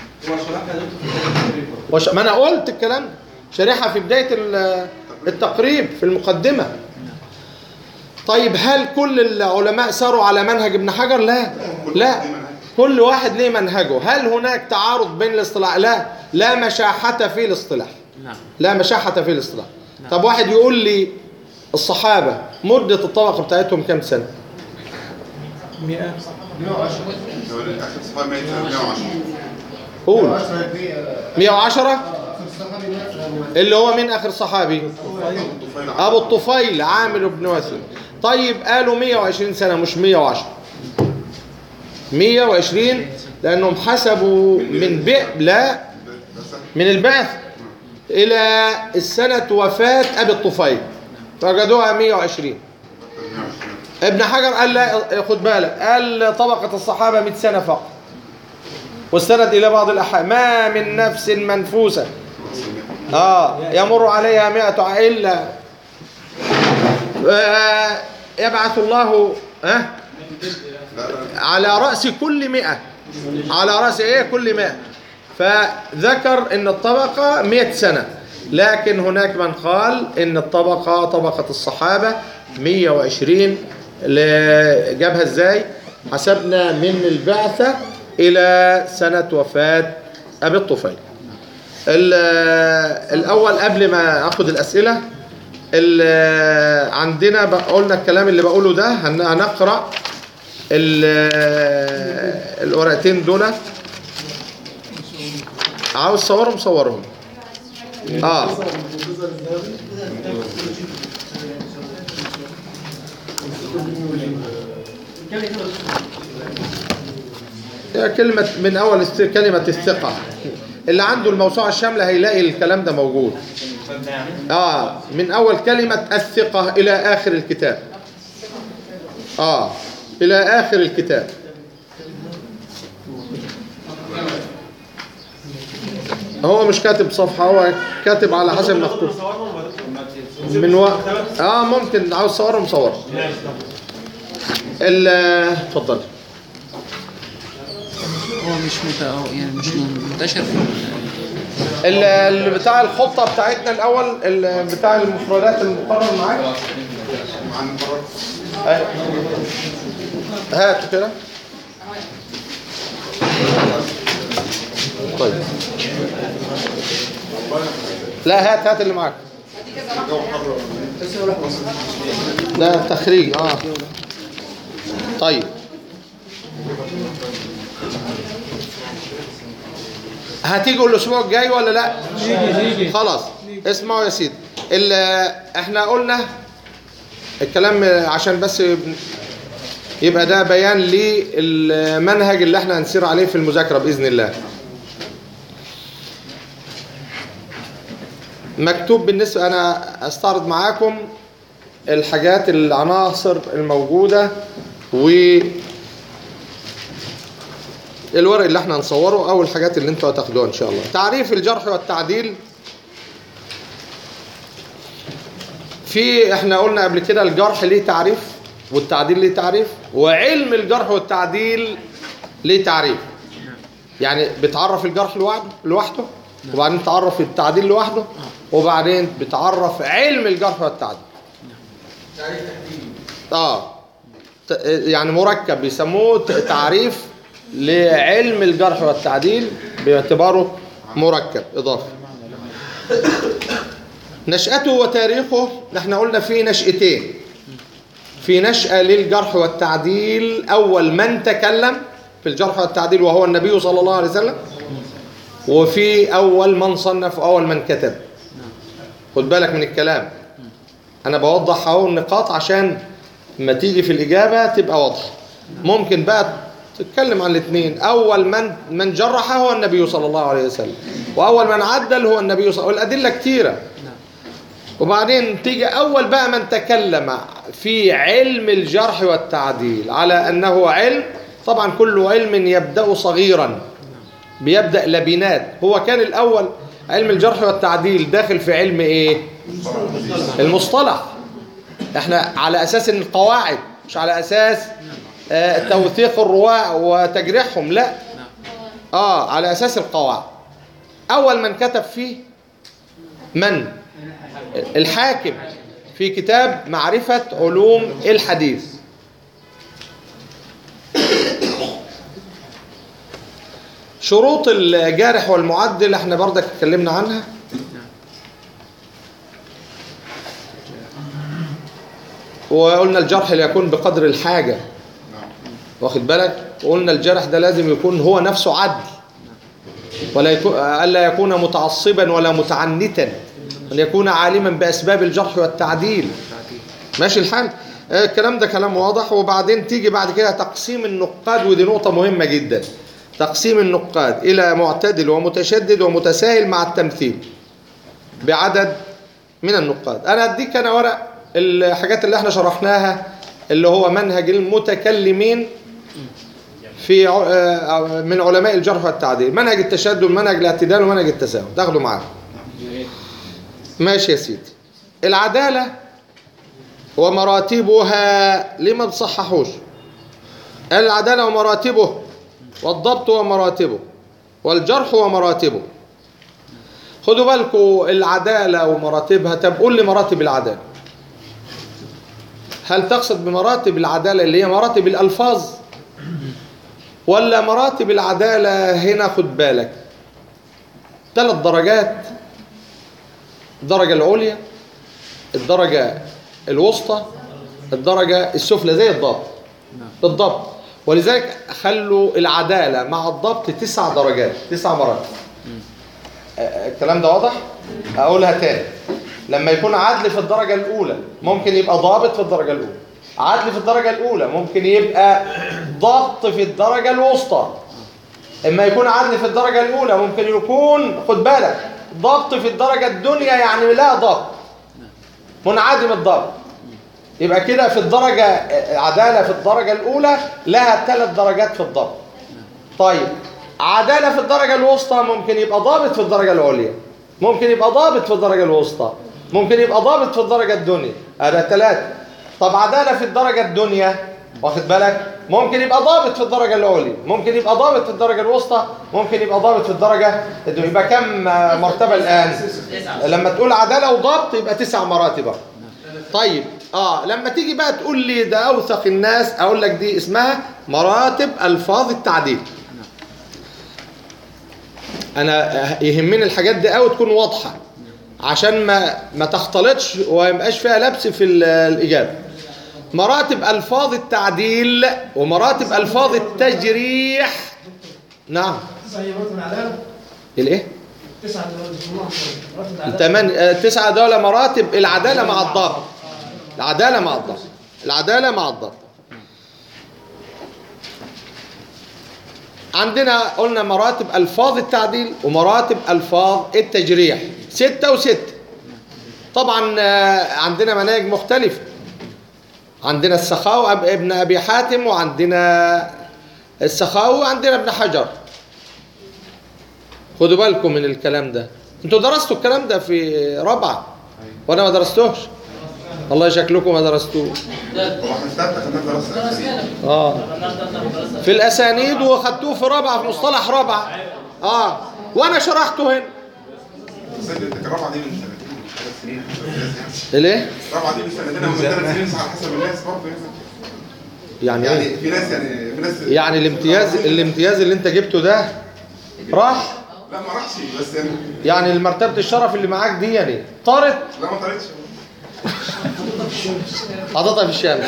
[SPEAKER 1] وش... ما أنا قلت الكلام ده. شريحة في بداية ال- التقريب في المقدمة طيب هل كل العلماء ساروا على منهج ابن حجر لا لا كل واحد ليه منهجه هل هناك تعارض بين الاصطلاح لا لا مشاحة في الاصطلاح
[SPEAKER 9] نعم
[SPEAKER 1] لا مشاحة في الاصطلاح طب واحد يقول لي الصحابة مدة الطبقة بتاعتهم كام سنة
[SPEAKER 13] 100
[SPEAKER 11] 110 اخر صحابي ميت سنه 110
[SPEAKER 1] قول 110 اللي هو من آخر صحابي أبو الطفيل عامر بن وثل طيب قالوا 120 سنة مش 110 120 لأنهم حسبوا من بئ لا من البعث إلى السنة وفاة أبي الطفيل فوجدوها 120 ابن حجر قال لا خد بالك قال طبقة الصحابة 100 سنة فقط واستند إلى بعض الأحاديث ما من نفس منفوسة آه يمر عليها مئة ع- إلا آه يبعث الله آه على رأس كل مئة على رأس إيه كل مئة فذكر إن الطبقة مئة سنة لكن هناك من قال إن الطبقة طبقة الصحابة 120 ل- جابها إزاي حسبنا من البعثة إلى سنة وفاة أبي الطفيل ال- الأول قبل ما أخذ الأسئلة ال- عندنا بق- قلنا الكلام اللي بقوله ده هن- هنقرأ ال- الورقتين دول عاوز صورهم صورهم اه هي كلمة من أول است- كلمة الثقة اللي عنده الموسوعة الشاملة هيلاقي الكلام ده موجود آه من أول كلمة الثقة إلى آخر الكتاب آه إلى آخر الكتاب هو مش كاتب صفحة هو كاتب على حسب مكتوب من وقت اه ممكن عاوز صورهم صور ال اتفضل
[SPEAKER 14] هو مش مت... يعني مش منتشر في
[SPEAKER 1] ال- ال- بتاع الخطة بتاعتنا الأول ال- بتاع المفردات المقرر معاك
[SPEAKER 11] مع المفرد
[SPEAKER 1] أيوة. هات كده طيب لا هات هات اللي معاك ده تخريج اه طيب هتيجوا الاسبوع الجاي ولا لا
[SPEAKER 13] يجي.
[SPEAKER 1] خلاص اسمعوا يا سيدي ال- احنا قلنا الكلام عشان بس يبقى ده بيان للمنهج اللي احنا هنسير عليه في المذاكرة بإذن الله مكتوب بالنسبة أنا أستعرض معاكم الحاجات العناصر الموجودة و الورق اللي احنا هنصوره او الحاجات اللي انتوا هتاخدوها ان شاء الله تعريف الجرح والتعديل في احنا قلنا قبل كده الجرح ليه تعريف والتعديل ليه تعريف وعلم الجرح والتعديل ليه تعريف يعني بتعرف الجرح لوحده لوحده وبعدين تعرف التعديل لوحده وبعدين بتعرف علم الجرح والتعديل
[SPEAKER 5] تعريف تحديدي
[SPEAKER 1] اه ت- يعني مركب بيسموه ت- تعريف لعلم الجرح والتعديل باعتباره مركب اضافي نشأته وتاريخه احنا قلنا في نشأتين في نشأة للجرح والتعديل أول من تكلم في الجرح والتعديل وهو النبي صلى الله عليه وسلم وفي أول من صنف وأول من كتب خد بالك من الكلام أنا بوضح أهو النقاط عشان ما تيجي في الإجابة تبقى واضحة ممكن بقى تتكلم عن الاثنين أول من من جرح هو النبي صلى الله عليه وسلم وأول من عدل هو النبي صلى الله عليه وسلم والأدلة كتيرة وبعدين تيجي أول بقى من تكلم في علم الجرح والتعديل على أنه علم طبعا كل علم يبدأ صغيرا بيبدأ لبنات هو كان الأول علم الجرح والتعديل داخل في علم إيه المصطلح احنا على أساس إن القواعد مش على أساس آه، توثيق الرواة وتجريحهم لا اه على أساس القواعد أول من كتب فيه من الحاكم في كتاب معرفة علوم الحديث شروط الجارح والمعدل احنا برضك اتكلمنا عنها وقلنا الجرح ليكون بقدر الحاجة واخد بالك وقلنا الجرح ده لازم يكون هو نفسه عدل ولا يكون ألا يكون متعصبا ولا متعنتا أن يكون عالما بأسباب الجرح والتعديل ماشي الحال آه، الكلام ده كلام واضح وبعدين تيجي بعد كده تقسيم النقاد ودي نقطة مهمة جدا تقسيم النقاد إلى معتدل ومتشدد ومتساهل مع التمثيل بعدد من النقاد أنا أديك أنا ورق الحاجات اللي احنا شرحناها اللي هو منهج المتكلمين في ع- آه، من علماء الجرح والتعديل منهج التشدد منهج الاعتدال ومنهج التساهل تاخدوا معاهم ماشي يا سيدي العدالة ومراتبها ليه ما بتصححوش العدالة ومراتبه والضبط ومراتبه والجرح ومراتبه خدوا بالكم العدالة ومراتبها طب قول لي مراتب العدالة هل تقصد بمراتب العدالة اللي هي مراتب الألفاظ ولا مراتب العدالة هنا خد بالك ثلاث درجات الدرجة العليا الدرجة الوسطى الدرجة السفلى زي الضبط بالضبط ولذلك خلوا العدالة مع الضبط تسع درجات تسع مراتب آه، الكلام ده واضح أقولها تاني لما يكون عدل في الدرجة الأولى ممكن يبقى ضابط في الدرجة الأولى عدل في الدرجة الأولى ممكن يبقى ضبط في الدرجة الوسطى اما يكون عدل في الدرجة الأولى ممكن يكون خد بالك ضبط في الدرجة الدنيا يعني لا ضبط منعدم الضبط يبقى كده في الدرجة عدالة في الدرجة الأولى لها ثلاث درجات في الضبط طيب عدالة في الدرجة الوسطى ممكن يبقى ضابط في الدرجة العليا ممكن يبقى ضابط في الدرجة الوسطى ممكن يبقى ضابط في الدرجة الدنيا هذا ثلاثة طب عدالة في الدرجة الدنيا واخد بالك ممكن يبقى ضابط في الدرجة العليا ممكن يبقى ضابط في الدرجة الوسطى ممكن يبقى ضابط في الدرجة الدنيا. يبقى كم مرتبة الآن لما تقول عدالة وضبط يبقى تسع مراتب طيب اه لما تيجي بقى تقول لي ده اوثق الناس اقول لك دي اسمها مراتب الفاظ التعديل انا يهمني الحاجات دي قوي تكون واضحه عشان ما ما تختلطش وما يبقاش فيها لبس في ال- الاجابه مراتب الفاظ التعديل ومراتب الفاظ التجريح نعم
[SPEAKER 2] تسع مرات من عدالة
[SPEAKER 1] الايه
[SPEAKER 2] تسعة مرات من عدالة
[SPEAKER 1] الثمان آه، التسعة دول مراتب العدالة مع الضبط العدالة مع الضبط العدالة مع الضبط عندنا قلنا مراتب ألفاظ التعديل ومراتب ألفاظ التجريح ستة وستة طبعا آه، عندنا مناهج مختلفة عندنا السخاوي أب- ابن أبي حاتم وعندنا السخاوي وعندنا ابن حجر خدوا بالكم من الكلام ده انتوا درستوا الكلام ده في رابعه وانا ما درستوش والله شكلكم ما درستوه اه في الاسانيد وخدتوه في رابعه في مصطلح رابعه اه وانا شرحته هنا
[SPEAKER 11] الرابعه دي من سنتين ثلاث سنين
[SPEAKER 1] ليه
[SPEAKER 11] الرابعه دي من سنتين او من ثلاث سنين على حسب الناس برضه
[SPEAKER 1] يعني
[SPEAKER 11] يعني
[SPEAKER 1] ايه
[SPEAKER 11] في ناس يعني في ناس
[SPEAKER 1] يعني الامتياز الامتياز اللي انت جبته ده راح
[SPEAKER 11] لا ما راحش بس يعني
[SPEAKER 1] يعني مرتبه الشرف اللي معاك دي يعني طارت
[SPEAKER 11] لا ما طلعتش
[SPEAKER 1] حاططها في الشام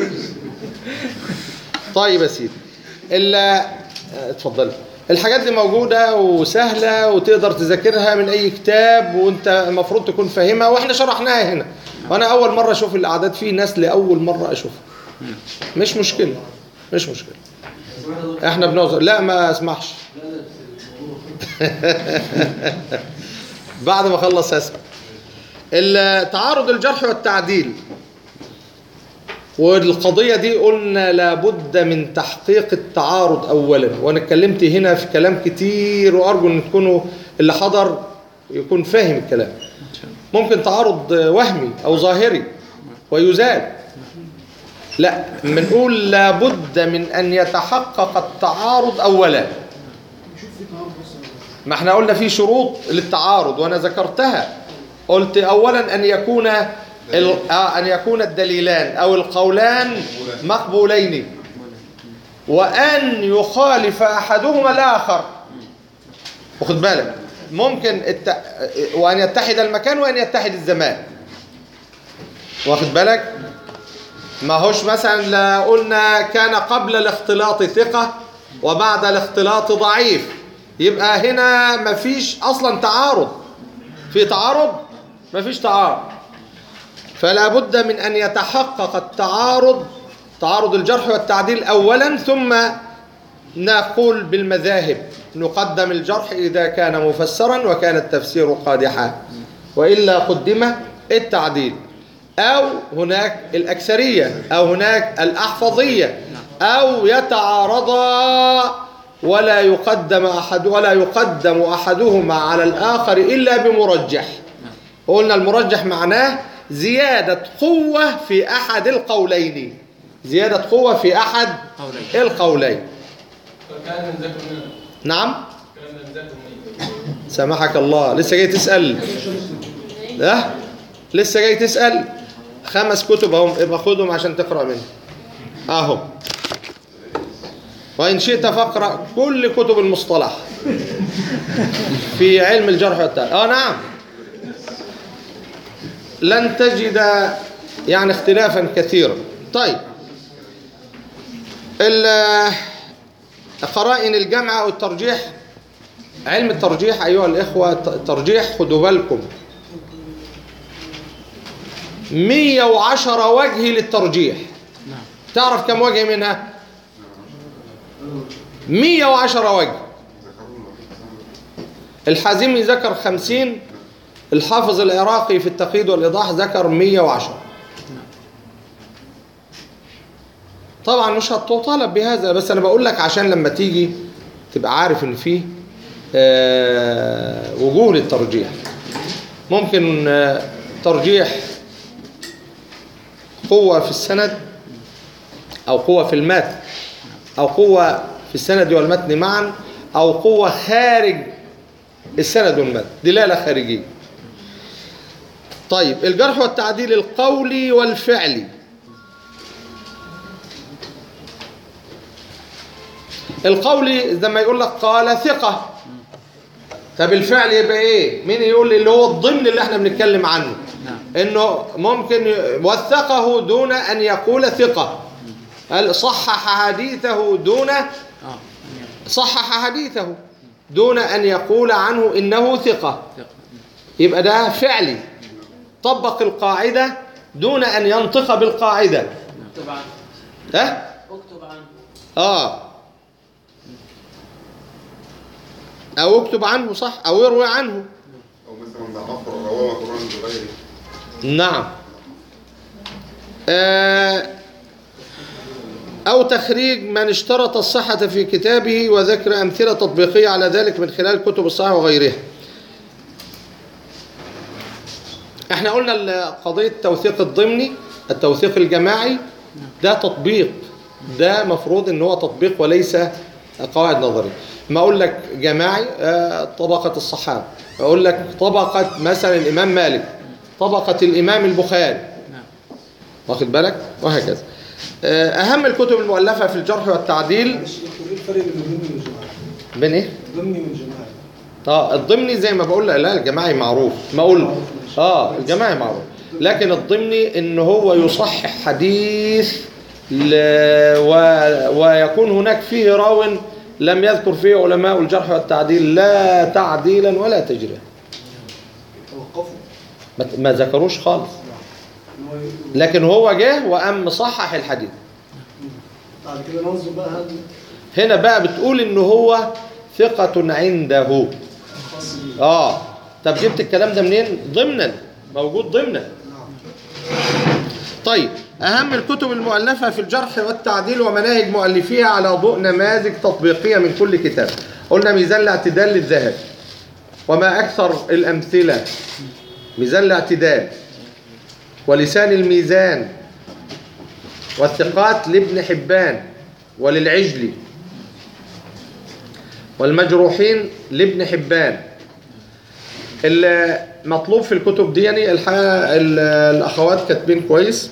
[SPEAKER 1] طيب يا سيدي ال آه، اتفضلي الحاجات دي موجودة وسهلة وتقدر تذاكرها من أي كتاب وأنت المفروض تكون فاهمها وإحنا شرحناها هنا وأنا أول مرة أشوف الأعداد فيه ناس لأول مرة أشوفها مش مشكلة مش مشكلة إحنا بنوصل لا ما أسمحش بعد ما أخلص أسمع ال- تعارض الجرح والتعديل والقضية دي قلنا لابد من تحقيق التعارض أولا وأنا اتكلمت هنا في كلام كتير وأرجو أن تكونوا اللي حضر يكون فاهم الكلام ممكن تعارض وهمي أو ظاهري ويزال لا بنقول لابد من أن يتحقق التعارض أولا ما احنا قلنا في شروط للتعارض وأنا ذكرتها قلت أولا أن يكون ال- آه، أن يكون الدليلان أو القولان مقبولين وأن يخالف أحدهما الآخر وخد بالك ممكن الت... وأن يتحد المكان وأن يتحد الزمان واخد بالك ما هوش مثلا لا قلنا كان قبل الاختلاط ثقة وبعد الاختلاط ضعيف يبقى هنا مفيش أصلا تعارض في تعارض مفيش تعارض فلا بد من أن يتحقق التعارض تعارض الجرح والتعديل أولا ثم نقول بالمذاهب نقدم الجرح إذا كان مفسرا وكان التفسير قادحا وإلا قدم التعديل أو هناك الأكثرية أو هناك الأحفظية أو يتعارضا ولا يقدم أحد ولا يقدم أحدهما على الآخر إلا بمرجح قلنا المرجح معناه زيادة قوة في أحد القولين زيادة قوة في أحد القولين
[SPEAKER 5] كان من ذاك منه
[SPEAKER 1] نعم
[SPEAKER 5] كان من ذاك منه
[SPEAKER 1] سامحك الله لسه جاي تسأل ده لسه جاي تسأل خمس كتب اهم ابقى خدهم عشان تقرأ منهم اهو وإن شئت فاقرأ كل كتب المصطلح في علم الجرح والتعديل اه نعم لن تجد يعني اختلافا كثيرا طيب ال- قرائن الجمع أو الترجيح علم الترجيح أيها الإخوة الترجيح خدوا بالكم 110 وجه للترجيح تعرف كم وجه منها 110 وجه الحازمي ذكر 50 الحافظ العراقي في التقييد والإيضاح ذكر 110 طبعا مش هتطالب بهذا بس انا بقول لك عشان لما تيجي تبقى عارف ان فيه آه، وجوه للترجيح ممكن آه، ترجيح قوة في السند أو قوة في المات أو قوة في السند والمتن معا أو قوة خارج السند والمتن دلالة خارجية طيب الجرح والتعديل القولي والفعلي القولي زي ما يقول لك قال ثقة طب الفعل يبقى ايه مين يقول لي اللي هو الضمن اللي احنا بنتكلم عنه انه ممكن ي- وثقه دون ان يقول ثقة قال صحح حديثه دون صحح حديثه دون ان يقول عنه انه ثقة يبقى ده فعلي طبق القاعدة دون ان ينطق بالقاعدة
[SPEAKER 9] اكتب عنه
[SPEAKER 1] ها
[SPEAKER 9] اكتب عنه
[SPEAKER 1] اه او اكتب عنه صح او يروي عنه
[SPEAKER 11] او مثلا ضعف رواه قران بغيره
[SPEAKER 1] نعم آه، أو تخريج من اشترط الصحة في كتابه وذكر أمثلة تطبيقية على ذلك من خلال كتب الصحة وغيرها احنا قلنا ال- قضية التوثيق الضمني التوثيق الجماعي ده تطبيق ده مفروض ان هو تطبيق وليس قواعد نظرية ما اقول لك جماعي آه، طبقة الصحابة اقول لك طبقة مثلا الامام مالك طبقة الامام البخاري واخد بالك وهكذا آه، اهم الكتب المؤلفة في الجرح والتعديل
[SPEAKER 2] ايه الفرق بين الضمني والجماعي؟
[SPEAKER 1] بين ايه
[SPEAKER 2] الضمني والجماعي
[SPEAKER 1] اه الضمني زي ما بقول لا الجماعي معروف ما اقول اه الجماعي معروف لكن الضمني ان هو يصحح حديث ل... و... ويكون هناك فيه راو لم يذكر فيه علماء الجرح والتعديل لا تعديلا ولا تجريحا
[SPEAKER 2] توقفوا
[SPEAKER 1] ما... ما ذكروش خالص
[SPEAKER 2] إن هو يقول-
[SPEAKER 1] لكن هو جه وقام مصحح الحديث
[SPEAKER 2] بعد كده ننظر بقى هل
[SPEAKER 1] هنا بقى بتقول ان هو ثقة عنده
[SPEAKER 2] خاص بيه
[SPEAKER 1] اه طب جبت الكلام ده منين ضمنا موجود ضمنا طيب اهم الكتب المؤلفه في الجرح والتعديل ومناهج مؤلفيها على ضوء نماذج تطبيقيه من كل كتاب قلنا ميزان الاعتدال للذهب وما اكثر الامثله ميزان الاعتدال ولسان الميزان والثقات لابن حبان وللعجلي والمجروحين لابن حبان المطلوب في الكتب دي يعني الحقيقه ال- الاخوات كاتبين كويس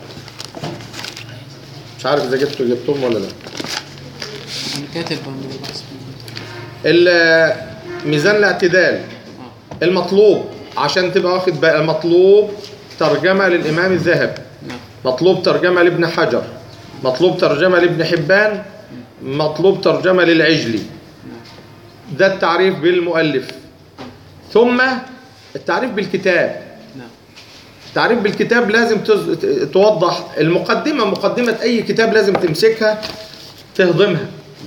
[SPEAKER 1] مش عارف اذا جبتوا جبتهم ولا لا
[SPEAKER 14] انا كاتب من البحث
[SPEAKER 1] ال- ميزان الاعتدال المطلوب عشان تبقى واخد بقى المطلوب ترجمه للامام الذهبي مطلوب ترجمه لابن حجر مطلوب ترجمه لابن حبان مطلوب ترجمه للعجلي ده التعريف بالمؤلف ثم التعريف بالكتاب التعريف بالكتاب لازم تز- توضح المقدمة مقدمة أي كتاب لازم تمسكها تهضمها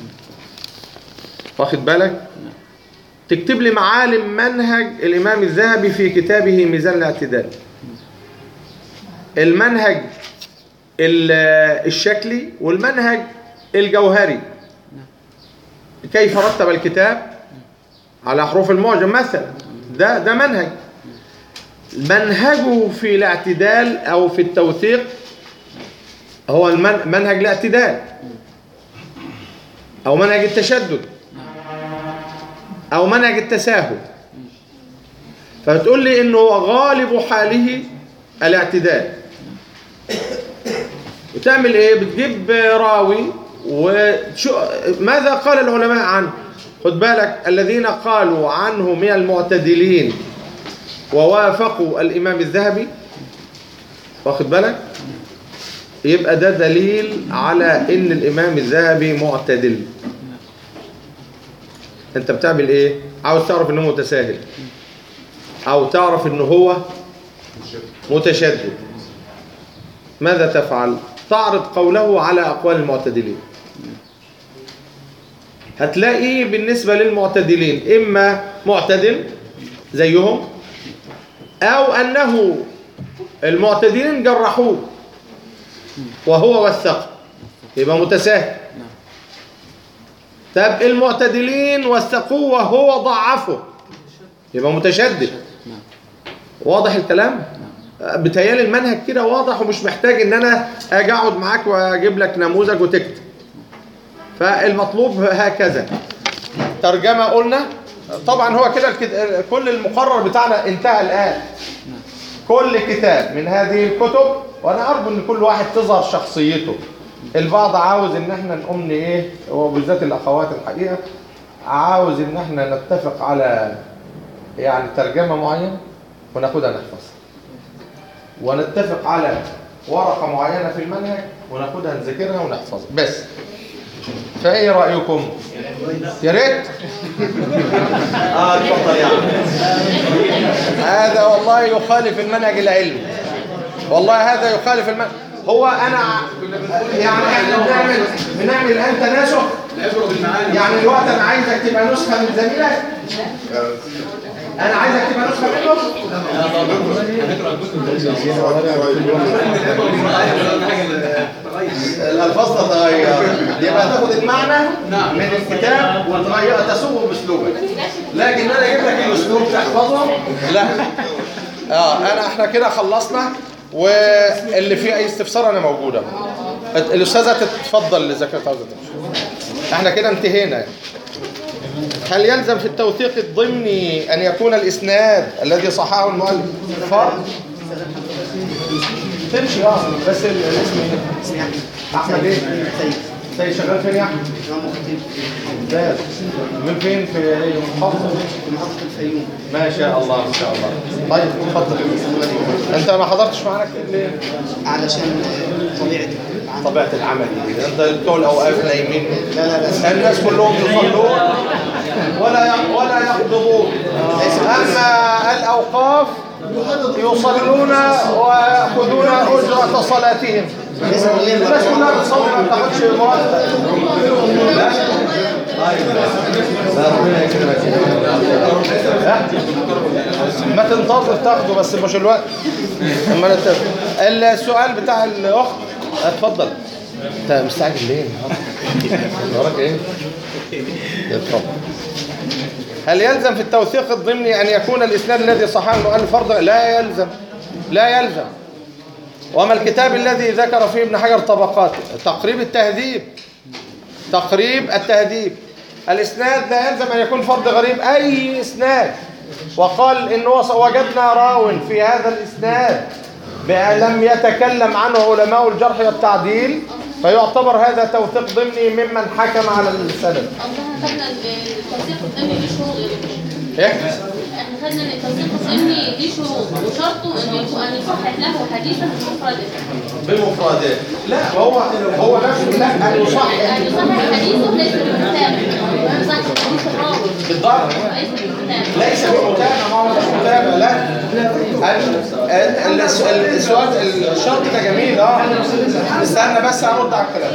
[SPEAKER 1] واخد بالك تكتب لي معالم منهج الإمام الذهبي في كتابه ميزان الاعتدال المنهج ال- الشكلي والمنهج الجوهري كيف رتب الكتاب على حروف المعجم مثلا ده ده منهج منهجه في الاعتدال او في التوثيق هو المن- منهج الاعتدال او منهج التشدد او منهج التساهل فبتقول لي انه غالب حاله الاعتدال وتعمل ايه بتجيب راوي وشو ماذا قال العلماء عنه خد بالك الذين قالوا عنه من المعتدلين ووافقوا الامام الذهبي واخد بالك يبقى ده دليل على ان الامام الذهبي معتدل انت بتعمل ايه عاوز تعرف انه متساهل او تعرف انه هو متشدد ماذا تفعل تعرض قوله على اقوال المعتدلين هتلاقي بالنسبة للمعتدلين إما معتدل زيهم أو أنه المعتدلين جرحوه وهو وثق يبقى متساهل طب المعتدلين وثقوه وهو ضعفه يبقى متشدد واضح الكلام بتهيالي المنهج كده واضح ومش محتاج ان انا اجي اقعد معاك واجيب لك نموذج وتكتب فالمطلوب هكذا ترجمة قلنا طبعا هو كده الكت- كل المقرر بتاعنا انتهى الآن كل كتاب من هذه الكتب وانا ارجو ان كل واحد تظهر شخصيته البعض عاوز ان احنا نقوم ن- ايه وبالذات الاخوات الحقيقه عاوز ان احنا نتفق على يعني ترجمه معينه وناخدها نحفظها ونتفق على ورقه معينه في المنهج وناخدها نذاكرها ونحفظها بس فايه رايكم يا ريت اه اتفضل يا عم هذا والله يخالف المنهج العلمي والله هذا يخالف المنهج هو انا يعني احنا بنعمل بنعمل الان تناسخ يعني الوقت انا عايزك تبقى نسخه من زميلك انا عايزك تبقى نسخه منه الالفاظ تتغير يبقى تاخد المعنى من الكتاب وتغير تسوقه باسلوبك لكن انا اجيب لك الاسلوب تحفظه لا اه انا احنا كده خلصنا واللي فيه اي استفسار انا موجوده الاستاذه تتفضل اذا كانت عاوزه تمشي. احنا كده انتهينا هل يلزم في التوثيق الضمني ان يكون الاسناد الذي صححه المؤلف فرض تمشي اه بس ال- الاسم ايه؟ احمد ايه؟ سيد سيد شغال فين يا احمد؟ ممتاز من فين في ايه محافظه؟ في محافظه الفيوم ما شاء الله ما شاء الله طيب اتفضل انت ما حضرتش معانا كتير ليه؟
[SPEAKER 6] علشان طبيعة
[SPEAKER 1] طبيعه العمل دي انت بتوع الاوقاف نايمين لا لا لا الناس كلهم يصلون ولا ولا يقبضون اما الاوقاف يصلون ويأخذون أجرة صلاتهم الناس كلها بتصلي ما بتاخدش مرتب لا، ربنا يكرمك. ها؟ ما تنتظر تاخده بس مش الوقت اما نتفق. السؤال بتاع الاخت اتفضل انت مستعجل ليه النهارده؟ وراك ايه؟ اتفضل هل يلزم في التوثيق الضمني أن يكون الإسناد الذي صححه المؤلف فرضا؟ لا يلزم لا يلزم وما الكتاب الذي ذكر فيه ابن حجر طبقات تقريب التهذيب تقريب التهذيب الإسناد لا يلزم أن يكون فرض غريب أي إسناد وقال إن وجدنا راو في هذا الإسناد بأن لم يتكلم عنه علماء الجرح والتعديل فيعتبر هذا توثيق ضمني ممن حكم على السند
[SPEAKER 15] احنا خدنا التوثيق الضمني ليه شروط يا دكتور.
[SPEAKER 1] إيه؟
[SPEAKER 15] احنا خدنا ان التوثيق الضمني ليه شروط وشرطه انه يكون ان يصحح له حديثا بمفرده
[SPEAKER 1] بالمفردات لا هو هو نفسه لا ان يصحح
[SPEAKER 15] ان يصحح حديثه ليس بالمتابع يصحح حديث الراوي
[SPEAKER 1] بالضبط
[SPEAKER 15] ليس بالمتابع
[SPEAKER 1] ليس بالمتابع ما هو مش متابع لا ال- ال- ال- السؤال الشرط ده جميل اه استنى بس ارد على الكلام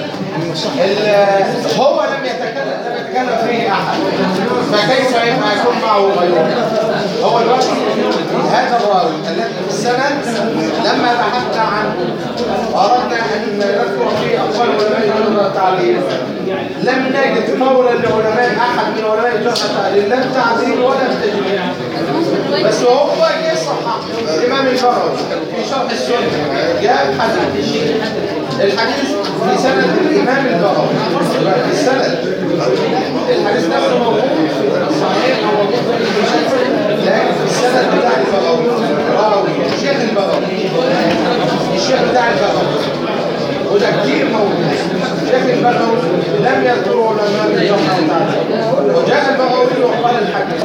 [SPEAKER 1] ال- هو لم يتكلم لم يتكلم فيه احد فكيف يبقى يكون معه غيره هو الوقت هذا الراوي الذي في السند لما بحثنا عنه واردنا ان نذكر فيه اقوال علماء الجرح والتعديل لم نجد قولا لعلماء احد من علماء الجرح والتعديل لا التعديل ولا التجريح بس هو جه صحح الامام البغوي في شرح السنه جاء حديث الحديث في سند الامام البغوي في السند الحديث نفسه موجود في الصحيح او موجود في المشاهد لكن في السند بتاع البغوي راوي الشيخ البغوي الشيخ بتاع البغوي وده كتير موجود الشيخ البغوي لم يذكره علماء الجرح والتعديل وجاء البغوي وقال الحديث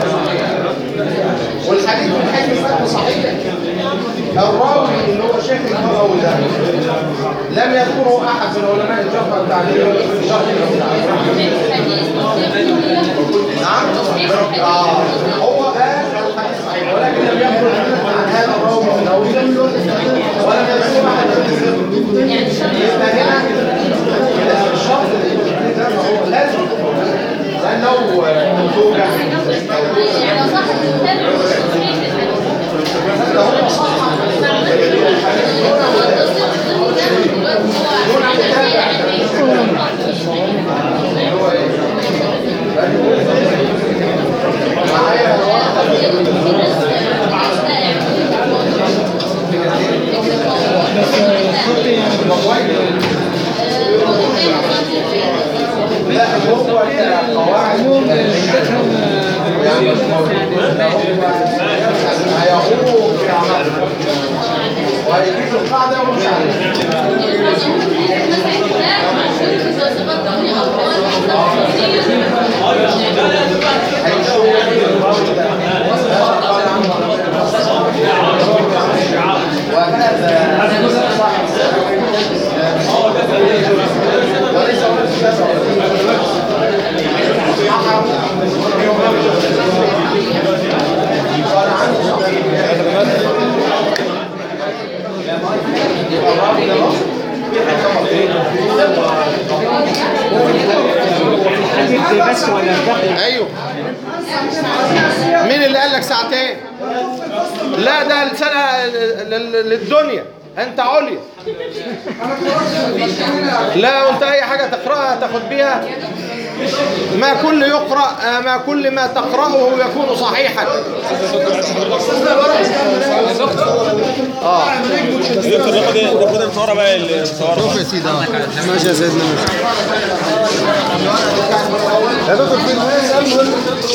[SPEAKER 1] والحديث من حيث الفهم صحيح الراوي اللي هو شيخ البغوي ده لم يذكره احد من علماء الجرح والتعديل في شرح نعم آه. هو قال الحديث صحيح ولكن لم يخرج عن هذا الراوي البغوي ولم يذكره احد يبقى هنا الشرط ده هو لازم لانه توجع
[SPEAKER 15] يعني لو صح المتابع مش تصحيح للحديث
[SPEAKER 1] ده هو صح لا هيقوم في عمله وهيجيب القاعده ومش عارف
[SPEAKER 13] بس ولا الدقيق
[SPEAKER 1] ايوه مين اللي قال لك ساعتين لا ده السنه للدنيا انت عليا لا وانت اي حاجه تقراها تاخد بيها ما كل يقرا آه، ما كل ما تقراه يكون صحيحا اه
[SPEAKER 16] دكتور ناخد ناخد المصوره بقى المصوره
[SPEAKER 10] شوف يا سيدي ماشي يا سيدنا ماشي
[SPEAKER 1] يا دكتور فين